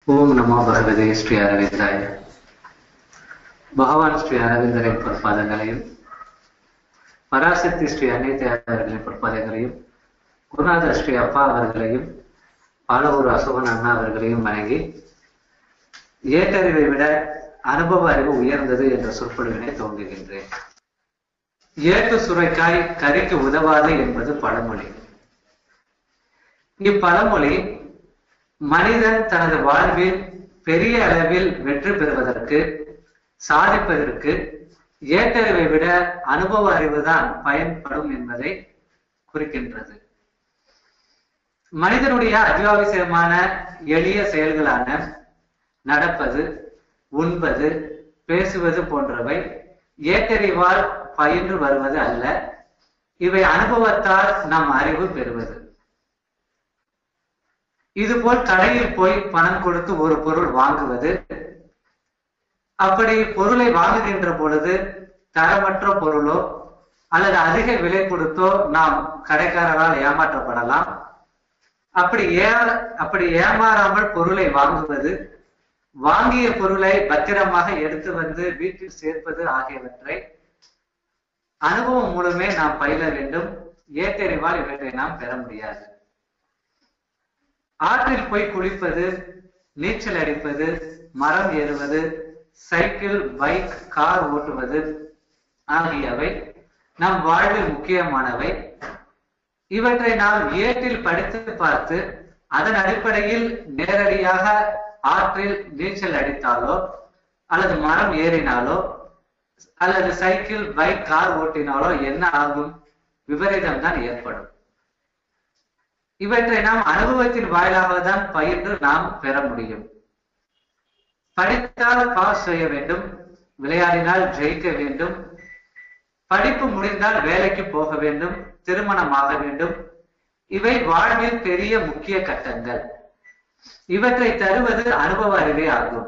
ஓம் நமோ பகவதே ஸ்ரீ அரவிந்தாய பகவான் ஸ்ரீ அரவிந்தரின் பொற்பாதங்களையும் பராசக்தி ஸ்ரீ அன்னைத்த அவர்களின் பொற்பாதங்களையும் குருநாதர் ஸ்ரீ அப்பா அவர்களையும் பாலவூர் அசோகன் அண்ணா அவர்களையும் வணங்கி ஏட்டறிவை விட அனுபவ அறிவு உயர்ந்தது என்ற சொற்பொழிவினை துவங்குகின்றேன் ஏட்டு சுரைக்காய் கறிக்கு உதவாது என்பது பழமொழி இப்பழமொழி மனிதன் தனது வாழ்வில் பெரிய அளவில் வெற்றி பெறுவதற்கு சாதிப்பதற்கு ஏற்றறிவை விட அனுபவ அறிவுதான் பயன்படும் என்பதை குறிக்கின்றது மனிதனுடைய அத்தியாவசியமான எளிய செயல்களான நடப்பது உண்பது பேசுவது போன்றவை ஏற்றறிவால் பயின்று வருவது அல்ல இவை அனுபவத்தால் நம் அறிவு பெறுவது இதுபோல் கடையில் போய் பணம் கொடுத்து ஒரு பொருள் வாங்குவது அப்படி பொருளை வாங்குகின்ற பொழுது தரமற்ற பொருளோ அல்லது அதிக விலை கொடுத்தோ நாம் கடைக்காரரால் ஏமாற்றப்படலாம் அப்படி ஏ அப்படி ஏமாறாமல் பொருளை வாங்குவது வாங்கிய பொருளை பத்திரமாக எடுத்து வந்து வீட்டில் சேர்ப்பது ஆகியவற்றை அனுபவம் மூலமே நாம் பயில வேண்டும் ஏற்றறிவால் இவற்றை நாம் பெற முடியாது ஆற்றில் போய் குளிப்பது நீச்சல் அடிப்பது மரம் ஏறுவது சைக்கிள் பைக் கார் ஓட்டுவது ஆகியவை நம் வாழ்வில் முக்கியமானவை இவற்றை நாம் ஏட்டில் படித்து பார்த்து அதன் அடிப்படையில் நேரடியாக ஆற்றில் நீச்சல் அடித்தாலோ அல்லது மரம் ஏறினாலோ அல்லது சைக்கிள் பைக் கார் ஓட்டினாலோ என்ன ஆகும் விபரீதம் தான் ஏற்படும் இவற்றை நாம் அனுபவத்தின் வாயிலாக தான் பயின்று நாம் பெற முடியும் படித்தால் பாஸ் செய்ய வேண்டும் விளையாடினால் ஜெயிக்க வேண்டும் படிப்பு முடிந்தால் வேலைக்கு போக வேண்டும் திருமணமாக வேண்டும் இவை வாழ்வில் பெரிய முக்கிய கட்டங்கள் இவற்றை தருவது அனுபவ அறிவே ஆகும்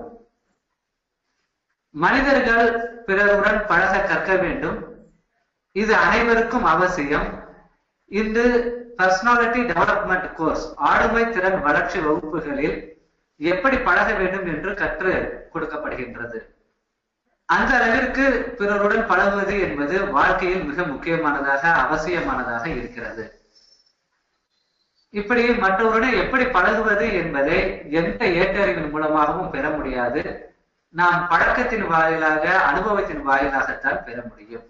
மனிதர்கள் பிறருடன் பழக கற்க வேண்டும் இது அனைவருக்கும் அவசியம் இன்று பர்சனாலிட்டி டெவலப்மெண்ட் கோர்ஸ் ஆளுமை திறன் வளர்ச்சி வகுப்புகளில் எப்படி பழக வேண்டும் என்று கற்று கொடுக்கப்படுகின்றது அந்த அளவிற்கு பிறருடன் பழகுவது என்பது வாழ்க்கையில் மிக முக்கியமானதாக அவசியமானதாக இருக்கிறது இப்படி மற்றவருடன் எப்படி பழகுவது என்பதை எந்த ஏற்றறிவின் மூலமாகவும் பெற முடியாது நாம் பழக்கத்தின் வாயிலாக அனுபவத்தின் வாயிலாகத்தான் பெற முடியும்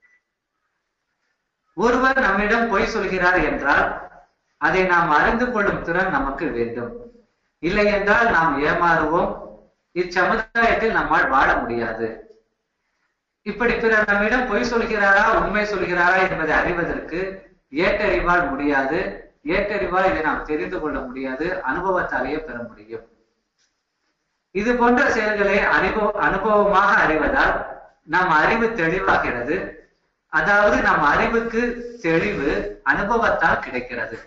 ஒருவர் நம்மிடம் பொய் சொல்கிறார் என்றால் அதை நாம் அறிந்து கொள்ளும் திறன் நமக்கு வேண்டும் இல்லை என்றால் நாம் ஏமாறுவோம் இச்சமுதாயத்தில் நம்மால் வாழ முடியாது இப்படி பிறர் நம்மிடம் பொய் சொல்கிறாரா உண்மை சொல்கிறாரா என்பதை அறிவதற்கு ஏற்றறிவால் முடியாது ஏற்றறிவால் இதை நாம் தெரிந்து கொள்ள முடியாது அனுபவத்தாலேயே பெற முடியும் இது போன்ற செயல்களை அனுபவ அனுபவமாக அறிவதால் நம் அறிவு தெளிவாகிறது அதாவது நம் அறிவுக்கு தெளிவு அனுபவத்தால் கிடைக்கிறது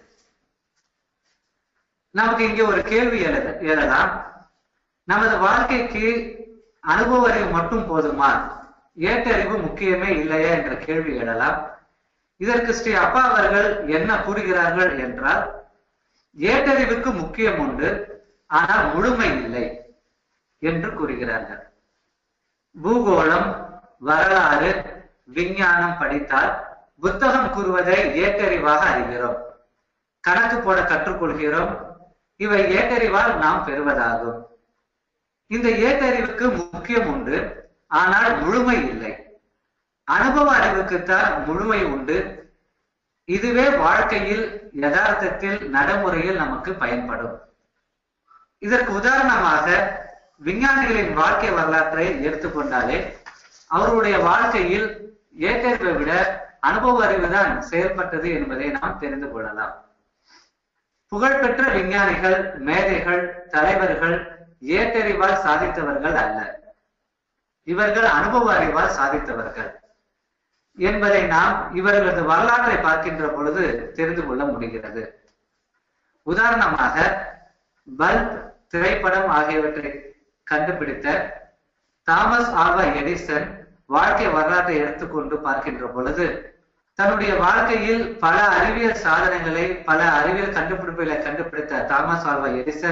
நமக்கு இங்கே ஒரு கேள்வி எழுத எழலாம் நமது வாழ்க்கைக்கு அனுபவ அறிவு மட்டும் போதுமா ஏற்றறிவு முக்கியமே இல்லையா என்ற கேள்வி எழலாம் இதற்கு ஸ்ரீ அப்பா அவர்கள் என்ன கூறுகிறார்கள் என்றால் ஏற்றறிவுக்கு முக்கியம் உண்டு ஆனால் முழுமை இல்லை என்று கூறுகிறார்கள் பூகோளம் வரலாறு விஞ்ஞானம் படித்தால் புத்தகம் கூறுவதை ஏற்றறிவாக அறிகிறோம் கணக்கு போட கற்றுக்கொள்கிறோம் இவை ஏற்றறிவால் நாம் பெறுவதாகும் இந்த ஏற்றறிவுக்கு முக்கியம் உண்டு ஆனால் முழுமை இல்லை அனுபவ அறிவுக்குத்தான் முழுமை உண்டு இதுவே வாழ்க்கையில் யதார்த்தத்தில் நடைமுறையில் நமக்கு பயன்படும் இதற்கு உதாரணமாக விஞ்ஞானிகளின் வாழ்க்கை வரலாற்றை எடுத்துக்கொண்டாலே அவர்களுடைய வாழ்க்கையில் ஏற்றறிவை விட அனுபவ அறிவுதான் செயல்பட்டது என்பதை நாம் தெரிந்து கொள்ளலாம் புகழ்பெற்ற விஞ்ஞானிகள் மேதைகள் தலைவர்கள் ஏற்றறிவால் சாதித்தவர்கள் அல்ல இவர்கள் அனுபவ அறிவால் சாதித்தவர்கள் என்பதை நாம் இவர்களது வரலாற்றை பார்க்கின்ற பொழுது தெரிந்து கொள்ள முடிகிறது உதாரணமாக பல்ப் திரைப்படம் ஆகியவற்றை கண்டுபிடித்த தாமஸ் ஆல்வா எடிசன் வாழ்க்கை வரலாற்றை எடுத்துக்கொண்டு பார்க்கின்ற பொழுது தன்னுடைய வாழ்க்கையில் பல அறிவியல் சாதனைகளை பல அறிவியல் கண்டுபிடிப்புகளை கண்டுபிடித்த தாமஸ் ஆல்வா எடிசன்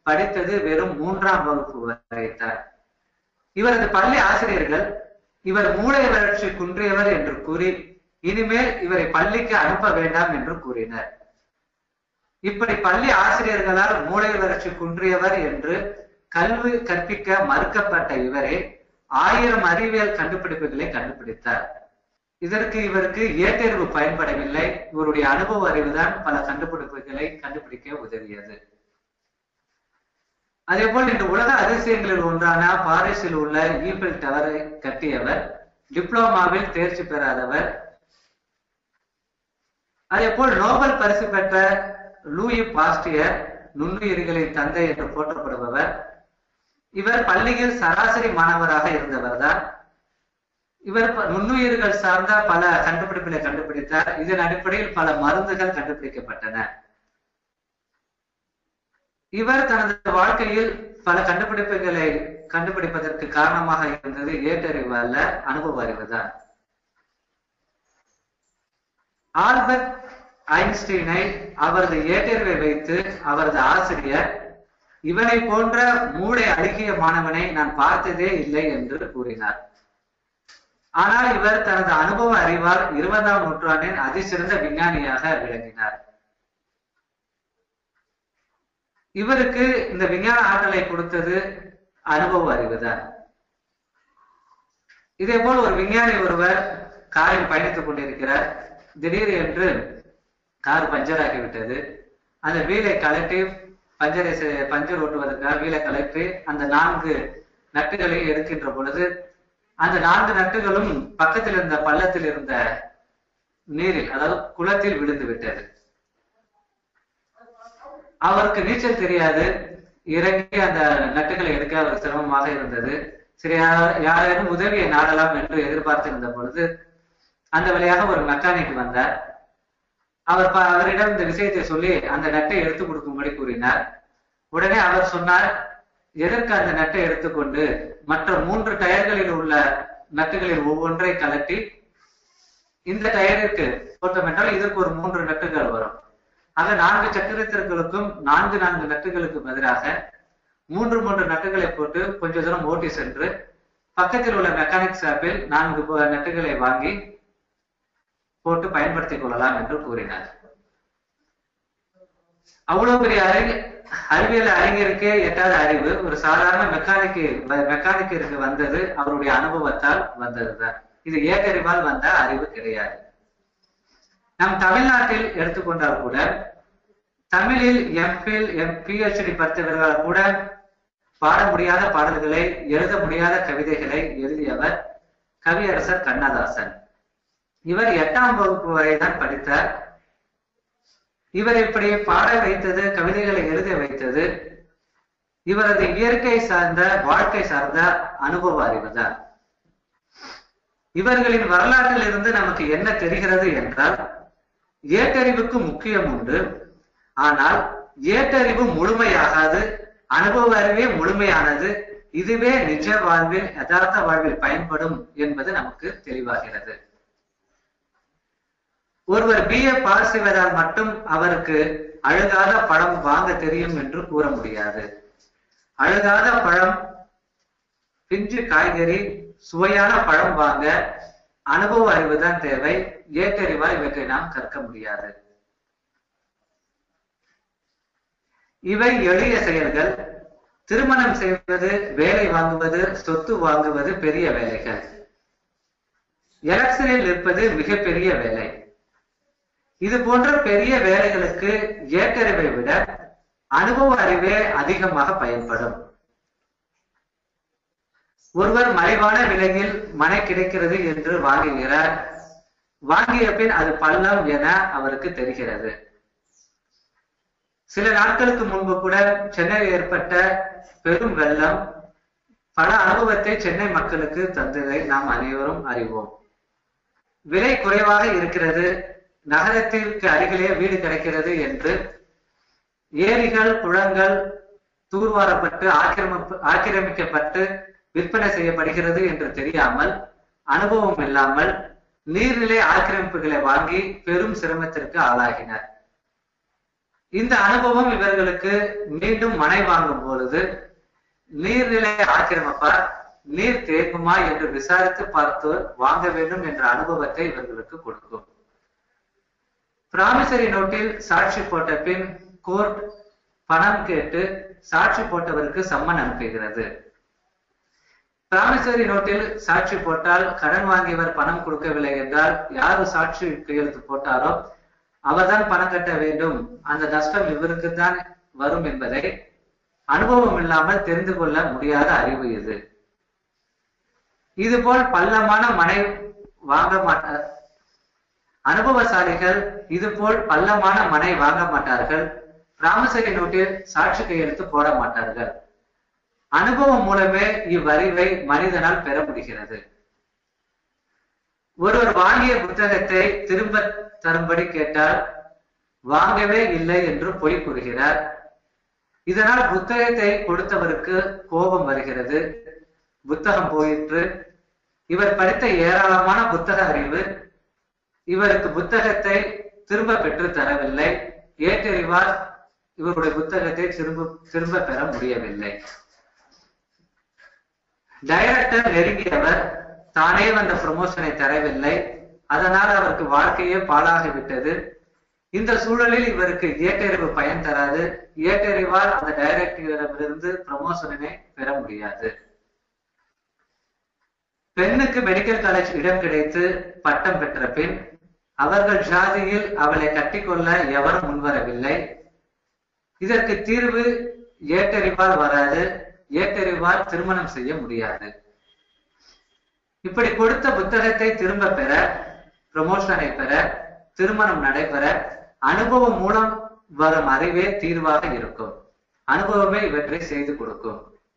படித்தது வெறும் மூன்றாம் வகுப்பு வரைத்தான் இவரது பள்ளி ஆசிரியர்கள் இவர் மூளை வளர்ச்சி குன்றியவர் என்று கூறி இனிமேல் இவரை பள்ளிக்கு அனுப்ப வேண்டாம் என்று கூறினர் இப்படி பள்ளி ஆசிரியர்களால் மூளை வளர்ச்சி குன்றியவர் என்று கல்வி கற்பிக்க மறுக்கப்பட்ட இவரே ஆயிரம் அறிவியல் கண்டுபிடிப்புகளை கண்டுபிடித்தார் இதற்கு இவருக்கு ஏற்றறிவு பயன்படவில்லை இவருடைய அனுபவ அறிவுதான் பல கண்டுபிடிப்புகளை கண்டுபிடிக்க உதவியது அதே போல் இந்த உலக அதிசயங்களில் ஒன்றான பாரிஸில் உள்ள ஈபிள் டவரை கட்டியவர் டிப்ளோமாவில் தேர்ச்சி பெறாதவர் அதே போல் நோபல் பரிசு பெற்ற லூயி பாஸ்டியர் நுண்ணுயிர்களின் தந்தை என்று போற்றப்படுபவர் இவர் பள்ளியில் சராசரி மாணவராக இருந்தவர் தான் இவர் நுண்ணுயிர்கள் சார்ந்த பல கண்டுபிடிப்புகளை கண்டுபிடித்தார் இதன் அடிப்படையில் பல மருந்துகள் கண்டுபிடிக்கப்பட்டன இவர் தனது வாழ்க்கையில் பல கண்டுபிடிப்புகளை கண்டுபிடிப்பதற்கு காரணமாக இருந்தது ஏற்றறிவு அல்ல அனுபவ அறிவு தான் ஆல்பர்ட் ஐன்ஸ்டீனை அவரது ஏற்றறிவை வைத்து அவரது ஆசிரியர் இவனை போன்ற மூளை அழுகிய மாணவனை நான் பார்த்ததே இல்லை என்று கூறினார் ஆனால் இவர் தனது அனுபவ அறிவால் இருபதாம் நூற்றாண்டின் அதிசிறந்த விஞ்ஞானியாக விளங்கினார் இவருக்கு இந்த விஞ்ஞான ஆற்றலை கொடுத்தது அனுபவ அறிவுதான் இதே போல் ஒரு விஞ்ஞானி ஒருவர் காரில் பயணித்துக் கொண்டிருக்கிறார் திடீர் என்று கார் பஞ்சர் ஆகிவிட்டது அந்த வீலை கலட்டி பஞ்சரை பஞ்சர் ஓட்டுவதற்காக வீலை கலட்டி அந்த நான்கு நட்டுகளை எடுக்கின்ற பொழுது அந்த நான்கு நட்டுகளும் பக்கத்தில் இருந்த பள்ளத்தில் இருந்த நீரில் அதாவது குளத்தில் விழுந்து விட்டது அவருக்கு நீச்சல் தெரியாது இறங்கி அந்த நட்டுகளை எடுக்க அவர் சிரமமாக இருந்தது சரி யாரேனும் உதவியை நாடலாம் என்று எதிர்பார்த்து இருந்த பொழுது அந்த வழியாக ஒரு மெக்கானிக் வந்தார் அவர் அவரிடம் இந்த விஷயத்தை சொல்லி அந்த நட்டை எடுத்து கொடுக்கும்படி கூறினார் உடனே அவர் சொன்னார் எதற்கு அந்த நட்டை எடுத்துக்கொண்டு மற்ற மூன்று டயர்களில் உள்ள நட்டுகளில் ஒவ்வொன்றை கலட்டி இந்த டயருக்கு போட்டோம் என்றால் இதற்கு ஒரு மூன்று நட்டுகள் வரும் ஆக நான்கு சக்கரத்திற்களுக்கும் நான்கு நான்கு நட்டுகளுக்கு பதிலாக மூன்று மூன்று நட்டுகளை போட்டு கொஞ்ச தூரம் ஓட்டி சென்று பக்கத்தில் உள்ள மெக்கானிக் ஷாப்பில் நான்கு நட்டுகளை வாங்கி போட்டு பயன்படுத்திக் கொள்ளலாம் என்று கூறினார் அவ்வளவு பெரிய அறி அறிவியல் அறிஞருக்கே எட்டாத அறிவு ஒரு சாதாரண மெக்கானிக்கு மெக்கானிக்கிற்கு வந்தது அவருடைய அனுபவத்தால் வந்ததுதான் இது ஏற்றறிவால் வந்த அறிவு கிடையாது நம் தமிழ்நாட்டில் எடுத்துக்கொண்டால் கூட தமிழில் எம்பில் எம் பிஹெச்டி படித்தவர்களால் கூட பாட முடியாத பாடல்களை எழுத முடியாத கவிதைகளை எழுதியவர் கவியரசர் கண்ணதாசன் இவர் எட்டாம் வகுப்பு வரை தான் படித்தார் இவர் இப்படி பாட வைத்தது கவிதைகளை எழுத வைத்தது இவரது இயற்கை சார்ந்த வாழ்க்கை சார்ந்த அனுபவ அறிவுதான் இவர்களின் வரலாற்றில் இருந்து நமக்கு என்ன தெரிகிறது என்றால் ஏட்டறிவுக்கு முக்கியம் உண்டு ஆனால் ஏட்டறிவு முழுமையாகாது அனுபவ அறிவே முழுமையானது இதுவே நிஜ வாழ்வில் யதார்த்த வாழ்வில் பயன்படும் என்பது நமக்கு தெளிவாகிறது ஒருவர் பி ஏ பாஸ் செய்வதால் மட்டும் அவருக்கு அழுகாத பழம் வாங்க தெரியும் என்று கூற முடியாது அழுகாத பழம் பிஞ்சு காய்கறி சுவையான பழம் வாங்க அனுபவ அறிவுதான் தேவை ஏற்றறிவால் இவற்றை நாம் கற்க முடியாது இவை எளிய செயல்கள் திருமணம் செய்வது வேலை வாங்குவது சொத்து வாங்குவது பெரிய வேலைகள் எலக்ஷனில் இருப்பது மிகப்பெரிய வேலை இது போன்ற பெரிய வேலைகளுக்கு ஏற்றறிவை விட அனுபவ அறிவே அதிகமாக பயன்படும் ஒருவர் மறைவான விலையில் மனை கிடைக்கிறது என்று வாங்குகிறார் வாங்கிய பின் அது பள்ளம் என அவருக்கு தெரிகிறது சில நாட்களுக்கு முன்பு கூட சென்னையில் ஏற்பட்ட பெரும் வெள்ளம் பல அனுபவத்தை சென்னை மக்களுக்கு தந்ததை நாம் அனைவரும் அறிவோம் விலை குறைவாக இருக்கிறது நகரத்திற்கு அருகிலே வீடு கிடைக்கிறது என்று ஏரிகள் குளங்கள் தூர்வாரப்பட்டு ஆக்கிரமிப்பு ஆக்கிரமிக்கப்பட்டு விற்பனை செய்யப்படுகிறது என்று தெரியாமல் அனுபவம் இல்லாமல் நீர்நிலை ஆக்கிரமிப்புகளை வாங்கி பெரும் சிரமத்திற்கு ஆளாகினர் இந்த அனுபவம் இவர்களுக்கு மீண்டும் மனை வாங்கும் பொழுது நீர்நிலை ஆக்கிரமிப்பார் நீர் தேங்குமா என்று விசாரித்து பார்த்து வாங்க வேண்டும் என்ற அனுபவத்தை இவர்களுக்கு கொடுக்கும் பிராமிசரி நோட்டில் சாட்சி போட்ட பின் கோர்ட் பணம் கேட்டு சாட்சி போட்டவருக்கு சம்மன் அனுப்புகிறது பிராமிசரி நோட்டில் சாட்சி போட்டால் கடன் வாங்கியவர் பணம் கொடுக்கவில்லை என்றால் யாரு சாட்சி கையெழுத்து போட்டாரோ அவர்தான் பணம் கட்ட வேண்டும் அந்த நஷ்டம் இவருக்கு தான் வரும் என்பதை அனுபவம் இல்லாமல் தெரிந்து கொள்ள முடியாத அறிவு இது இதுபோல் பள்ளமான மனை வாங்க மாட்டார் அனுபவசாலிகள் இதுபோல் பள்ளமான மனை வாங்க மாட்டார்கள் பிராமசரி நோட்டில் சாட்சி கையெழுத்து போட மாட்டார்கள் அனுபவம் மூலமே இவ்வறிவை மனிதனால் பெற முடிகிறது ஒருவர் வாங்கிய புத்தகத்தை திரும்ப தரும்படி கேட்டால் வாங்கவே இல்லை என்று பொய் கூறுகிறார் இதனால் புத்தகத்தை கொடுத்தவருக்கு கோபம் வருகிறது புத்தகம் போயிற்று இவர் படித்த ஏராளமான புத்தக அறிவு இவருக்கு புத்தகத்தை திரும்ப பெற்று தரவில்லை ஏற்றறிவால் இவருடைய புத்தகத்தை திரும்ப திரும்ப பெற முடியவில்லை டைரக்டர் நெருங்கியவர் தானே வந்த ப்ரமோஷனை தரவில்லை அதனால் அவருக்கு வாழ்க்கையே பாழாகிவிட்டது இந்த சூழலில் இவருக்கு ஏற்றறிவு பயன் தராது ஏற்றறிவால் அந்த டைரக்டரிடமிருந்து ப்ரமோஷனை பெற முடியாது பெண்ணுக்கு மெடிக்கல் காலேஜ் இடம் கிடைத்து பட்டம் பெற்ற பின் அவர்கள் ஜாதியில் அவளை கட்டிக்கொள்ள எவரும் முன்வரவில்லை இதற்கு தீர்வு ஏற்றறிவால் வராது ஏற்றறிவால் திருமணம் செய்ய முடியாது இப்படி கொடுத்த புத்தகத்தை திரும்ப பெற ப்ரமோஷனை பெற திருமணம் நடைபெற அனுபவம் மூலம் வரும் அறிவே தீர்வாக இருக்கும் அனுபவமே இவற்றை செய்து கொடுக்கும்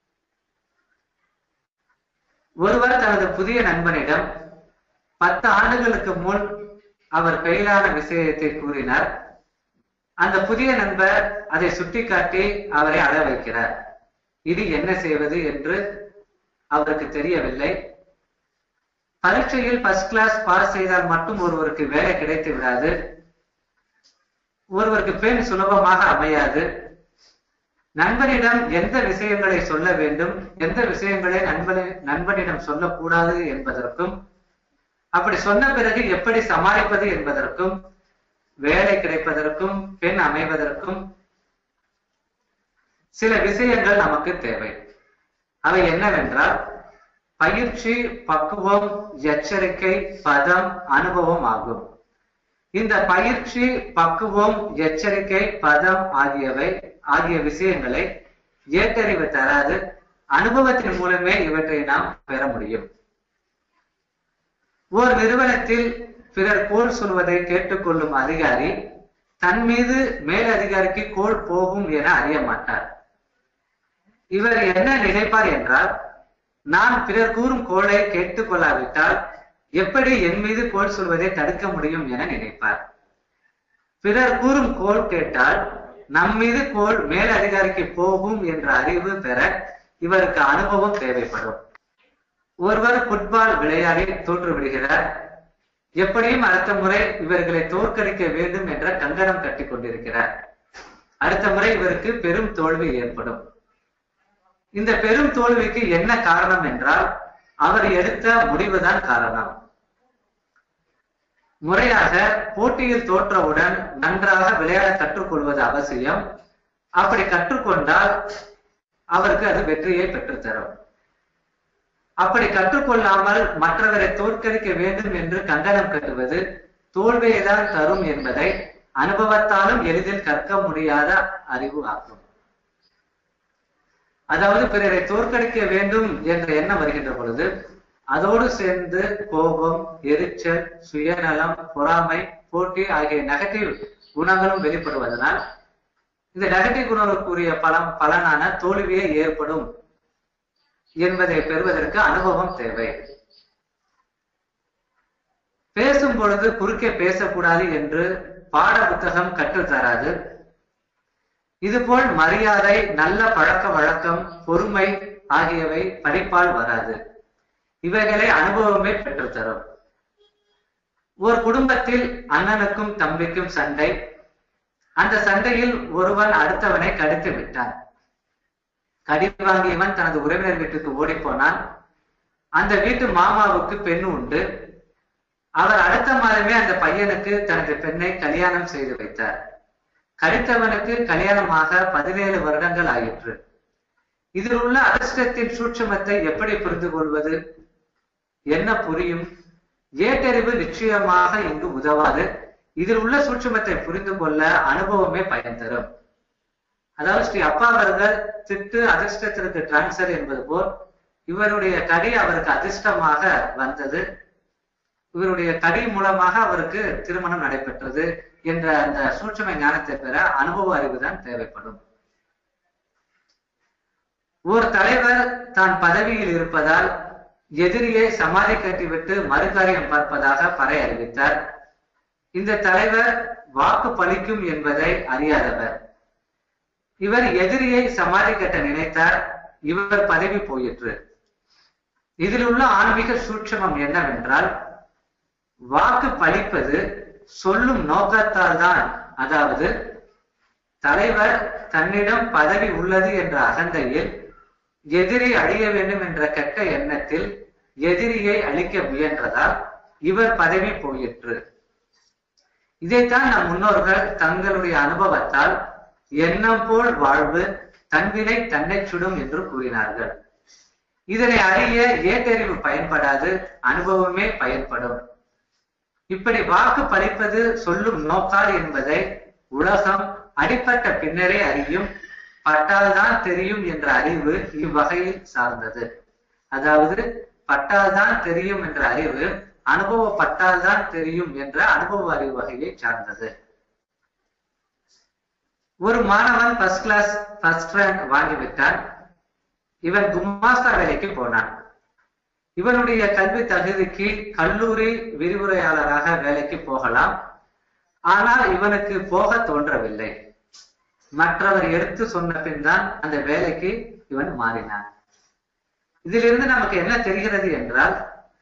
ஒருவர் தனது புதிய நண்பனிடம் பத்து ஆண்டுகளுக்கு முன் அவர் பெயிலான விஷயத்தை கூறினார் அந்த புதிய நண்பர் அதை சுட்டிக்காட்டி அவரை அழ வைக்கிறார் இது என்ன செய்வது என்று அவருக்கு தெரியவில்லை பரீட்சையில் ஃபர்ஸ்ட் கிளாஸ் பாஸ் செய்தால் மட்டும் ஒருவருக்கு வேலை கிடைத்து விடாது ஒருவருக்கு பெண் சுலபமாக அமையாது நண்பனிடம் எந்த விஷயங்களை சொல்ல வேண்டும் எந்த விஷயங்களை நண்பனை நண்பனிடம் சொல்லக்கூடாது என்பதற்கும் அப்படி சொன்ன பிறகு எப்படி சமாளிப்பது என்பதற்கும் வேலை கிடைப்பதற்கும் பெண் அமைவதற்கும் சில விஷயங்கள் நமக்கு தேவை அவை என்னவென்றால் பயிற்சி பக்குவம் எச்சரிக்கை பதம் அனுபவம் ஆகும் இந்த பயிற்சி பக்குவம் எச்சரிக்கை பதம் ஆகியவை ஆகிய விஷயங்களை ஏற்றறிவு தராது அனுபவத்தின் மூலமே இவற்றை நாம் பெற முடியும் ஓர் நிறுவனத்தில் பிறர் கோல் சொல்வதை கேட்டுக்கொள்ளும் அதிகாரி தன் மீது மேல் அதிகாரிக்கு கோல் போகும் என அறிய மாட்டார் இவர் என்ன நினைப்பார் என்றால் நான் பிறர் கூறும் கோளை கேட்டுக் கொள்ளாவிட்டால் எப்படி என் மீது கோல் சொல்வதை தடுக்க முடியும் என நினைப்பார் பிறர் கூறும் கோல் கேட்டால் நம் மீது கோல் மேல் அதிகாரிக்கு போகும் என்ற அறிவு பெற இவருக்கு அனுபவம் தேவைப்படும் ஒருவர் ஃபுட்பால் விளையாடி தோற்று விடுகிறார் எப்படியும் அடுத்த முறை இவர்களை தோற்கடிக்க வேண்டும் என்ற கங்கணம் கட்டி கொண்டிருக்கிறார் அடுத்த முறை இவருக்கு பெரும் தோல்வி ஏற்படும் இந்த பெரும் தோல்விக்கு என்ன காரணம் என்றால் அவர் எடுத்த முடிவுதான் காரணம் முறையாக போட்டியில் தோற்றவுடன் நன்றாக விளையாட கற்றுக்கொள்வது அவசியம் அப்படி கற்றுக்கொண்டால் அவருக்கு அது வெற்றியை பெற்றுத்தரும் அப்படி கற்றுக்கொள்ளாமல் மற்றவரை தோற்கடிக்க வேண்டும் என்று கண்டனம் கட்டுவது தோல்வியை தான் தரும் என்பதை அனுபவத்தாலும் எளிதில் கற்க முடியாத அறிவு ஆகும் அதாவது பிறரை தோற்கடிக்க வேண்டும் என்ற எண்ணம் வருகின்ற பொழுது அதோடு சேர்ந்து கோபம் எரிச்சல் சுயநலம் பொறாமை போட்டி ஆகிய நெகட்டிவ் குணங்களும் வெளிப்படுவதனால் இந்த நெகட்டிவ் குணங்களுக்குரிய பலம் பலனான தோல்வியே ஏற்படும் என்பதை பெறுவதற்கு அனுபவம் தேவை பேசும் பொழுது குறுக்கே பேசக்கூடாது என்று பாட புத்தகம் கற்றுத்தராது இதுபோல் மரியாதை நல்ல பழக்க வழக்கம் பொறுமை ஆகியவை படிப்பால் வராது இவைகளை அனுபவமே பெற்றுத்தரும் ஒரு குடும்பத்தில் அண்ணனுக்கும் தம்பிக்கும் சண்டை அந்த சண்டையில் ஒருவன் அடுத்தவனை கடித்து விட்டான் கடி வாங்கியவன் தனது உறவினர் வீட்டுக்கு ஓடி போனான் அந்த வீட்டு மாமாவுக்கு பெண் உண்டு அவர் அடுத்த மாதமே அந்த பையனுக்கு தனது பெண்ணை கல்யாணம் செய்து வைத்தார் கடித்தவனுக்கு கல்யாணமாக பதினேழு வருடங்கள் ஆயிற்று இதில் உள்ள அதிர்ஷ்டத்தின் சூட்சமத்தை எப்படி புரிந்து கொள்வது என்ன புரியும் ஏட்டறிவு நிச்சயமாக இங்கு உதவாது இதில் உள்ள சூட்சமத்தை புரிந்து கொள்ள அனுபவமே பயன் தரும் அதாவது ஸ்ரீ அப்பா அவர்கள் திட்டு அதிர்ஷ்டத்திற்கு டிரான்ஸ்பர் என்பது போல் இவருடைய கடி அவருக்கு அதிர்ஷ்டமாக வந்தது இவருடைய கடி மூலமாக அவருக்கு திருமணம் நடைபெற்றது என்ற அந்த சூட்சம ஞானத்தை பெற அனுபவ அறிவு தான் தேவைப்படும் ஒரு தலைவர் தான் பதவியில் இருப்பதால் எதிரியை சமாதி கட்டிவிட்டு மறுகாரியம் பார்ப்பதாக பறை அறிவித்தார் இந்த தலைவர் வாக்கு பலிக்கும் என்பதை அறியாதவர் இவர் எதிரியை சமாதி கட்ட நினைத்தார் இவர் பதவி போயிற்று இதில் உள்ள ஆன்மீக சூட்சமம் என்னவென்றால் வாக்கு பலிப்பது சொல்லும் நோக்கத்தால் தான் அதாவது தலைவர் தன்னிடம் பதவி உள்ளது என்ற அகந்தையில் எதிரி அழிய வேண்டும் என்ற கெட்ட எண்ணத்தில் எதிரியை அழிக்க முயன்றதால் இவர் பதவி போயிற்று இதைத்தான் நம் முன்னோர்கள் தங்களுடைய அனுபவத்தால் எண்ணம் போல் வாழ்வு தன்வினை தன்னை சுடும் என்று கூறினார்கள் இதனை அறிய ஏட்டறிவு பயன்படாது அனுபவமே பயன்படும் இப்படி வாக்கு பலிப்பது சொல்லும் நோக்கால் என்பதை உலகம் அடிப்பட்ட பின்னரே அறியும் பட்டால்தான் தெரியும் என்ற அறிவு இவ்வகையில் சார்ந்தது அதாவது பட்டால்தான் தெரியும் என்ற அறிவு அனுபவப்பட்டால்தான் தெரியும் என்ற அனுபவ அறிவு வகையை சார்ந்தது ஒரு மாணவன் ஃபர்ஸ்ட் கிளாஸ் ஃபர்ஸ்ட் ரேங்க் வாங்கிவிட்டான் இவன் குமாஸ்தா வேலைக்கு போனான் இவனுடைய கல்வி தகுதிக்கு கல்லூரி விரிவுரையாளராக வேலைக்கு போகலாம் ஆனால் இவனுக்கு போக தோன்றவில்லை மற்றவர் எடுத்து சொன்ன பின் தான் அந்த வேலைக்கு இவன் மாறினான் இதிலிருந்து நமக்கு என்ன தெரிகிறது என்றால்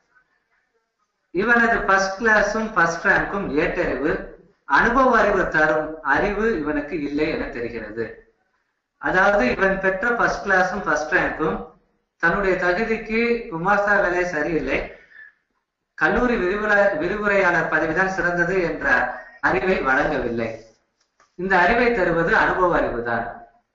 இவனது ஃபர்ஸ்ட் கிளாஸும் ஃபர்ஸ்ட் ரேங்கும் ஏற்றறிவு அனுபவ அறிவு தரும் அறிவு இவனுக்கு இல்லை என தெரிகிறது அதாவது இவன் பெற்ற ஃபர்ஸ்ட் கிளாஸும் ஃபர்ஸ்ட் ரேங்கும் தன்னுடைய தகுதிக்கு குமாஸ்தா வேலை சரியில்லை கல்லூரி விரிவுரை விரிவுரையாளர் பதவிதான் சிறந்தது என்ற அறிவை வழங்கவில்லை இந்த அறிவை தருவது அனுபவ அறிவுதான்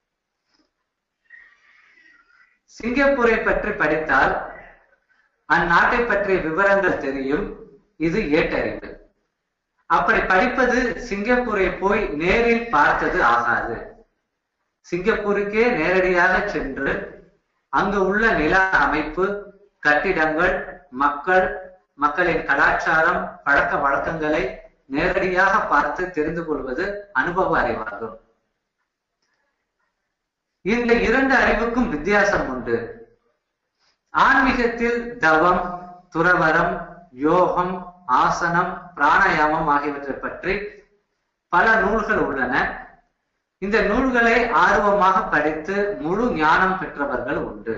சிங்கப்பூரை பற்றி படித்தால் அந்நாட்டை பற்றிய விவரங்கள் தெரியும் இது ஏட்டறிவு அப்படி படிப்பது சிங்கப்பூரை போய் நேரில் பார்த்தது ஆகாது சிங்கப்பூருக்கே நேரடியாக சென்று அங்கு உள்ள நில அமைப்பு கட்டிடங்கள் மக்கள் மக்களின் கலாச்சாரம் பழக்க வழக்கங்களை நேரடியாக பார்த்து தெரிந்து கொள்வது அனுபவ அறிவாகும் இந்த இரண்டு அறிவுக்கும் வித்தியாசம் உண்டு ஆன்மீகத்தில் தவம் துறவரம் யோகம் ஆசனம் பிராணாயாமம் ஆகியவற்றை பற்றி பல நூல்கள் உள்ளன இந்த நூல்களை ஆர்வமாக படித்து முழு ஞானம் பெற்றவர்கள் உண்டு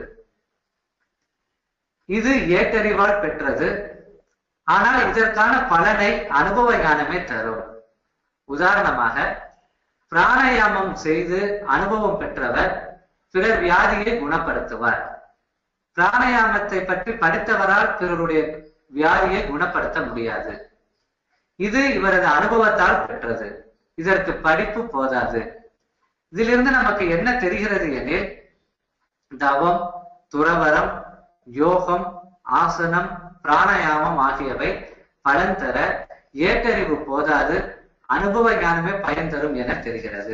இது ஏட்டறிவால் பெற்றது ஆனால் இதற்கான பலனை அனுபவ ஞானமே தரும் உதாரணமாக பிராணாயாமம் செய்து அனுபவம் பெற்றவர் பிறர் வியாதியை குணப்படுத்துவார் பிராணாயாமத்தை பற்றி படித்தவரால் பிறருடைய வியாதியை குணப்படுத்த முடியாது இது இவரது அனுபவத்தால் பெற்றது இதற்கு படிப்பு போதாது இதிலிருந்து நமக்கு என்ன தெரிகிறது எனில் தவம் துறவரம் யோகம் ஆசனம் பிராணாயாமம் ஆகியவை பலன் தர ஏட்டறிவு போதாது அனுபவ ஞானமே பயன் தரும் என தெரிகிறது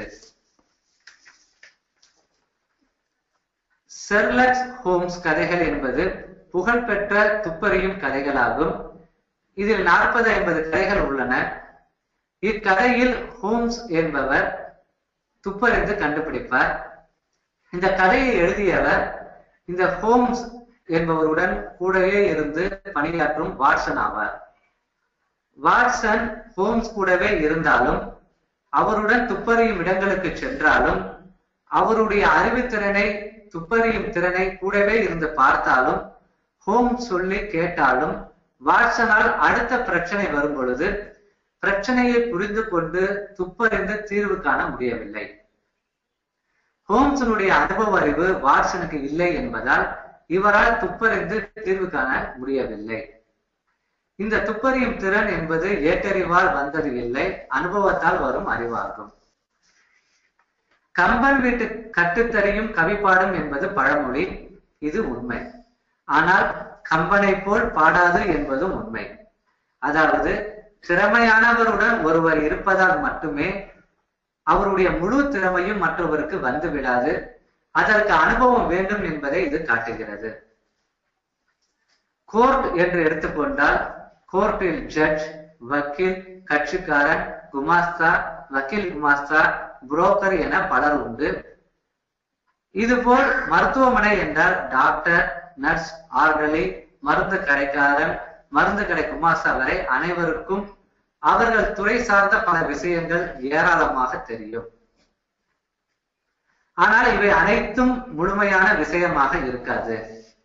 செர்லக்ஸ் ஹோம்ஸ் கதைகள் என்பது புகழ்பெற்ற துப்பறியும் கதைகளாகும் இதில் நாற்பது ஐம்பது கதைகள் உள்ளன இக்கதையில் ஹோம்ஸ் என்பவர் துப்பறிந்து கண்டுபிடிப்பார் இந்த கதையை எழுதியவர் இந்த ஹோம்ஸ் என்பவருடன் கூடவே இருந்து பணியாற்றும் வாட்சன் ஆவார் வாட்சன் ஹோம்ஸ் கூடவே இருந்தாலும் அவருடன் துப்பறியும் இடங்களுக்கு சென்றாலும் அவருடைய அறிவுத்திறனை துப்பறியும் திறனை கூடவே இருந்து பார்த்தாலும் ஹோம் சொல்லி கேட்டாலும் வாட்சனால் அடுத்த பிரச்சனை வரும் பொழுது பிரச்சனையை புரிந்து கொண்டு துப்பறிந்து தீர்வு காண முடியவில்லை ஹோம்ஸனுடைய அனுபவ அறிவு வாட்சனுக்கு இல்லை என்பதால் இவரால் துப்பறிந்து தீர்வு காண முடியவில்லை இந்த துப்பறியும் திறன் என்பது ஏற்றறிவால் வந்தது இல்லை அனுபவத்தால் வரும் அறிவாகும் கம்பன் வீட்டு கட்டுத்தறியும் கவிப்பாடும் என்பது பழமொழி இது உண்மை ஆனால் கம்பனை போல் பாடாது என்பதும் உண்மை அதாவது திறமையானவருடன் ஒருவர் இருப்பதால் மட்டுமே அவருடைய முழு திறமையும் மற்றவருக்கு வந்து விடாது அதற்கு அனுபவம் வேண்டும் என்பதை இது காட்டுகிறது கோர்ட் என்று எடுத்துக்கொண்டால் கோர்ட்டில் ஜட்ஜ் வக்கீல் கட்சிக்காரன் குமாஸ்தா வக்கீல் குமாஸ்தா புரோக்கர் என பலர் உண்டு இதுபோல் மருத்துவமனை என்றால் டாக்டர் நர்ஸ் ஆர்டலி மருந்து கடைக்காரன் மருந்து கடை குமாஸ்தா வரை அனைவருக்கும் அவர்கள் துறை சார்ந்த பல விஷயங்கள் ஏராளமாக தெரியும் ஆனால் இவை அனைத்தும் முழுமையான விஷயமாக இருக்காது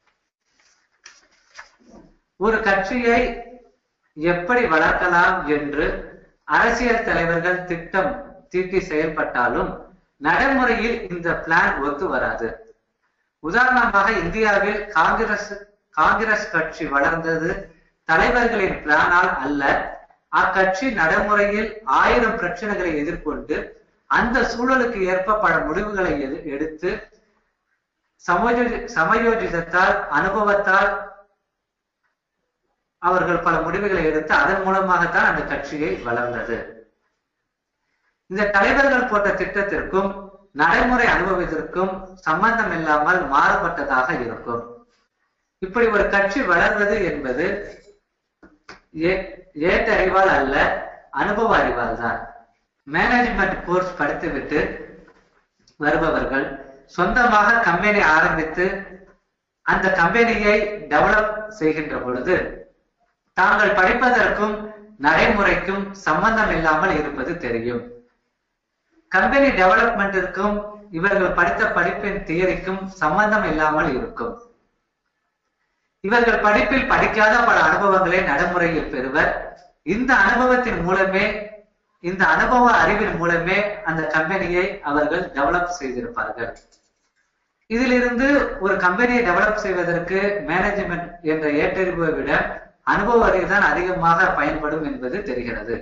ஒரு கட்சியை எப்படி வளர்க்கலாம் என்று அரசியல் தலைவர்கள் திட்டம் தீட்டி செயல்பட்டாலும் நடைமுறையில் இந்த பிளான் ஒத்து வராது உதாரணமாக இந்தியாவில் காங்கிரஸ் காங்கிரஸ் கட்சி வளர்ந்தது தலைவர்களின் பிளானால் அல்ல அக்கட்சி நடைமுறையில் ஆயிரம் பிரச்சனைகளை எதிர்கொண்டு அந்த சூழலுக்கு ஏற்ப பல முடிவுகளை எடு- எடுத்து சமயோஜி சமயோஜிதத்தால் அனுபவத்தால் அவர்கள் பல முடிவுகளை எடுத்து அதன் மூலமாகத்தான் அந்த கட்சியை வளர்ந்தது இந்த தலைவர்கள் போட்ட திட்டத்திற்கும் நடைமுறை அனுபவத்திற்கும் சம்பந்தம் இல்லாமல் மாறுபட்டதாக இருக்கும் இப்படி ஒரு கட்சி வளர்வது என்பது ஏ- ஏட்டறிவால் அல்ல அனுபவ அறிவால் தான் மேனேஜ்மெண்ட் கோர்ஸ் படித்துவிட்டு வருபவர்கள் சொந்தமாக கம்பெனி ஆரம்பித்து அந்த கம்பெனியை டெவலப் செய்கின்ற பொழுது தாங்கள் படிப்பதற்கும் நடைமுறைக்கும் சம்பந்தம் இல்லாமல் இருப்பது தெரியும் கம்பெனி டெவலப்மெண்ட்டிற்கும் இவர்கள் படித்த படிப்பின் தியரிக்கும் சம்பந்தம் இல்லாமல் இருக்கும் இவர்கள் படிப்பில் படிக்காத பல அனுபவங்களை நடைமுறையில் பெறுவர் இந்த அனுபவத்தின் மூலமே இந்த அனுபவ அறிவின் மூலமே அந்த கம்பெனியை அவர்கள் டெவலப் செய்திருப்பார்கள் இதிலிருந்து ஒரு கம்பெனியை டெவலப் செய்வதற்கு மேனேஜ்மெண்ட் என்ற ஏற்றறிவை விட அனுபவ அறிவு தான் அதிகமாக பயன்படும் என்பது தெரிகிறது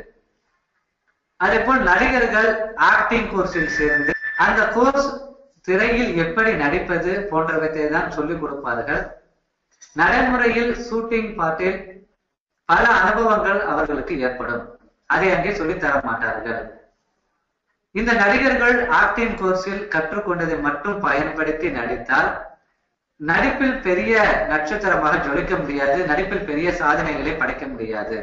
அதே போல் நடிகர்கள் ஆக்டிங் கோர்ஸில் சேர்ந்து அந்த கோர்ஸ் திரையில் எப்படி நடிப்பது போன்றவற்றை தான் சொல்லிக் கொடுப்பார்கள் நடைமுறையில் ஷூட்டிங் பாட்டில் பல அனுபவங்கள் அவர்களுக்கு ஏற்படும் அதை அங்கே சொல்லித் தர மாட்டார்கள் இந்த நடிகர்கள் ஆக்டிங் கோர்ஸில் கற்றுக்கொண்டதை மட்டும் பயன்படுத்தி நடித்தால் நடிப்பில் பெரிய நட்சத்திரமாக ஜொலிக்க முடியாது நடிப்பில் பெரிய சாதனைகளை படைக்க முடியாது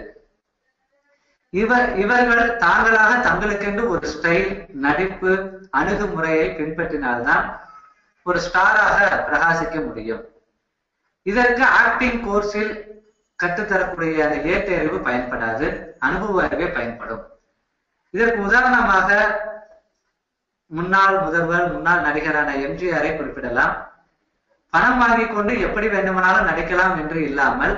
இவர் இவர்கள் தாங்களாக தங்களுக்கென்று ஒரு ஸ்டைல் நடிப்பு அணுகுமுறையை பின்பற்றினால்தான் ஒரு ஸ்டாராக பிரகாசிக்க முடியும் இதற்கு ஆக்டிங் கோர்ஸில் கற்றுத்தரக்கூடிய அந்த ஏற்ற அறிவு பயன்படாது அனுபவ அறிவே பயன்படும் இதற்கு உதாரணமாக முன்னாள் முதல்வர் முன்னாள் நடிகரான எம்ஜிஆரை குறிப்பிடலாம் பணம் வாங்கிக் கொண்டு எப்படி வேண்டுமானாலும் நடிக்கலாம் என்று இல்லாமல்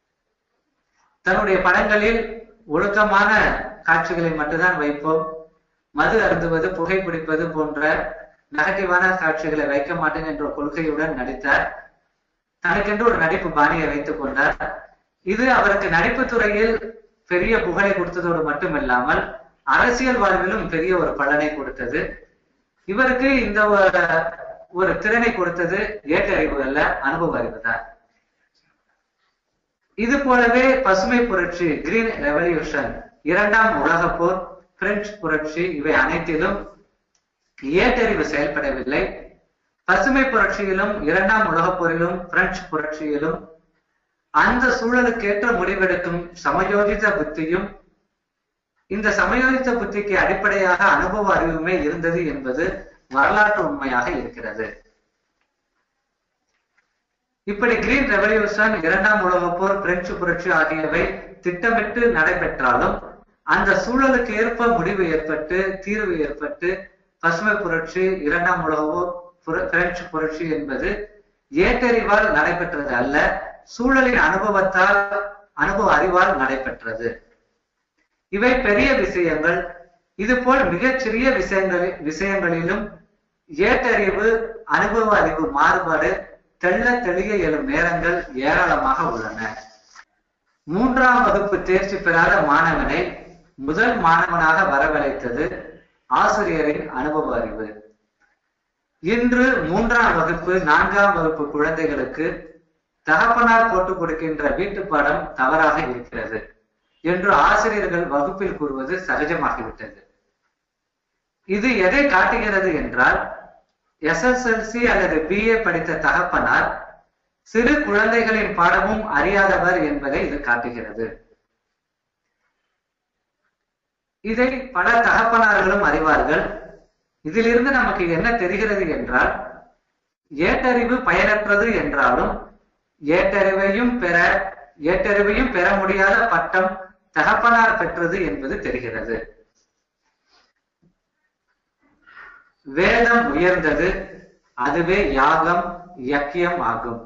தன்னுடைய படங்களில் ஒழுக்கமான காட்சிகளை மட்டும்தான் வைப்போம் மது அருந்துவது புகைப்பிடிப்பது போன்ற நெகட்டிவான காட்சிகளை வைக்க மாட்டேன் என்ற கொள்கையுடன் நடித்தார் தனக்கென்று ஒரு நடிப்பு பாணியை வைத்துக் கொண்டார் இது அவருக்கு நடிப்பு துறையில் பெரிய புகழை கொடுத்ததோடு மட்டுமில்லாமல் அரசியல் வாழ்விலும் பெரிய ஒரு பலனை கொடுத்தது இவருக்கு இந்த ஒரு- ஒரு திறனை கொடுத்தது ஏற்றறிவு அல்ல அனுபவ அறிவு தான் இது போலவே பசுமை புரட்சி கிரீன் ரெவல்யூஷன் இரண்டாம் உலகப் போர் பிரெஞ்சு புரட்சி இவை அனைத்திலும் ஏற்றறிவு செயல்படவில்லை பசுமை புரட்சியிலும் இரண்டாம் உலகப் போரிலும் பிரெஞ்சு புரட்சியிலும் அந்த சூழலுக்கேற்ற முடிவெடுக்கும் சமயோஜித புத்தியும் இந்த சமயோஜித புத்திக்கு அடிப்படையாக அனுபவ அறிவுமே இருந்தது என்பது வரலாற்று உண்மையாக இருக்கிறது இப்படி கிரீன் ரெவல்யூஷன் இரண்டாம் உலகப் போர் பிரெஞ்சு புரட்சி ஆகியவை திட்டமிட்டு நடைபெற்றாலும் அந்த சூழலுக்கு ஏற்ப முடிவு ஏற்பட்டு தீர்வு ஏற்பட்டு பசுமை புரட்சி இரண்டாம் உலக போர் புர- பிரெஞ்சு புரட்சி என்பது ஏற்றறிவால் நடைபெற்றது அல்ல சூழலின் அனுபவத்தால் அனுபவ அறிவால் நடைபெற்றது இவை பெரிய விஷயங்கள் இதுபோல் மிகச்சிறிய விஷயங்களில் விஷயங்களிலும் ஏட்டறிவு அனுபவ அறிவு மாறுபாடு தெள்ள தெளிய எழும் நேரங்கள் ஏராளமாக உள்ளன மூன்றாம் வகுப்பு தேர்ச்சி பெறாத மாணவனை முதல் மாணவனாக வரவழைத்தது ஆசிரியரின் அனுபவ அறிவு இன்று மூன்றாம் வகுப்பு நான்காம் வகுப்பு குழந்தைகளுக்கு தகப்பனார் போட்டுக் கொடுக்கின்ற வீட்டு பாடம் தவறாக இருக்கிறது என்று ஆசிரியர்கள் வகுப்பில் கூறுவது சகஜமாகிவிட்டது இது எதை காட்டுகிறது என்றால் எஸ்எஸ்எல்சி அல்லது பிஏ படித்த தகப்பனார் சிறு குழந்தைகளின் பாடமும் அறியாதவர் என்பதை இது காட்டுகிறது இதை பல தகப்பனார்களும் அறிவார்கள் இதிலிருந்து நமக்கு என்ன தெரிகிறது என்றால் ஏட்டறிவு பயனற்றது என்றாலும் ஏட்டறிவையும் பெற ஏட்டறிவையும் பெற முடியாத பட்டம் தகப்பனார் பெற்றது என்பது தெரிகிறது வேதம் உயர்ந்தது அதுவே யாகம் யக்கியம் ஆகும்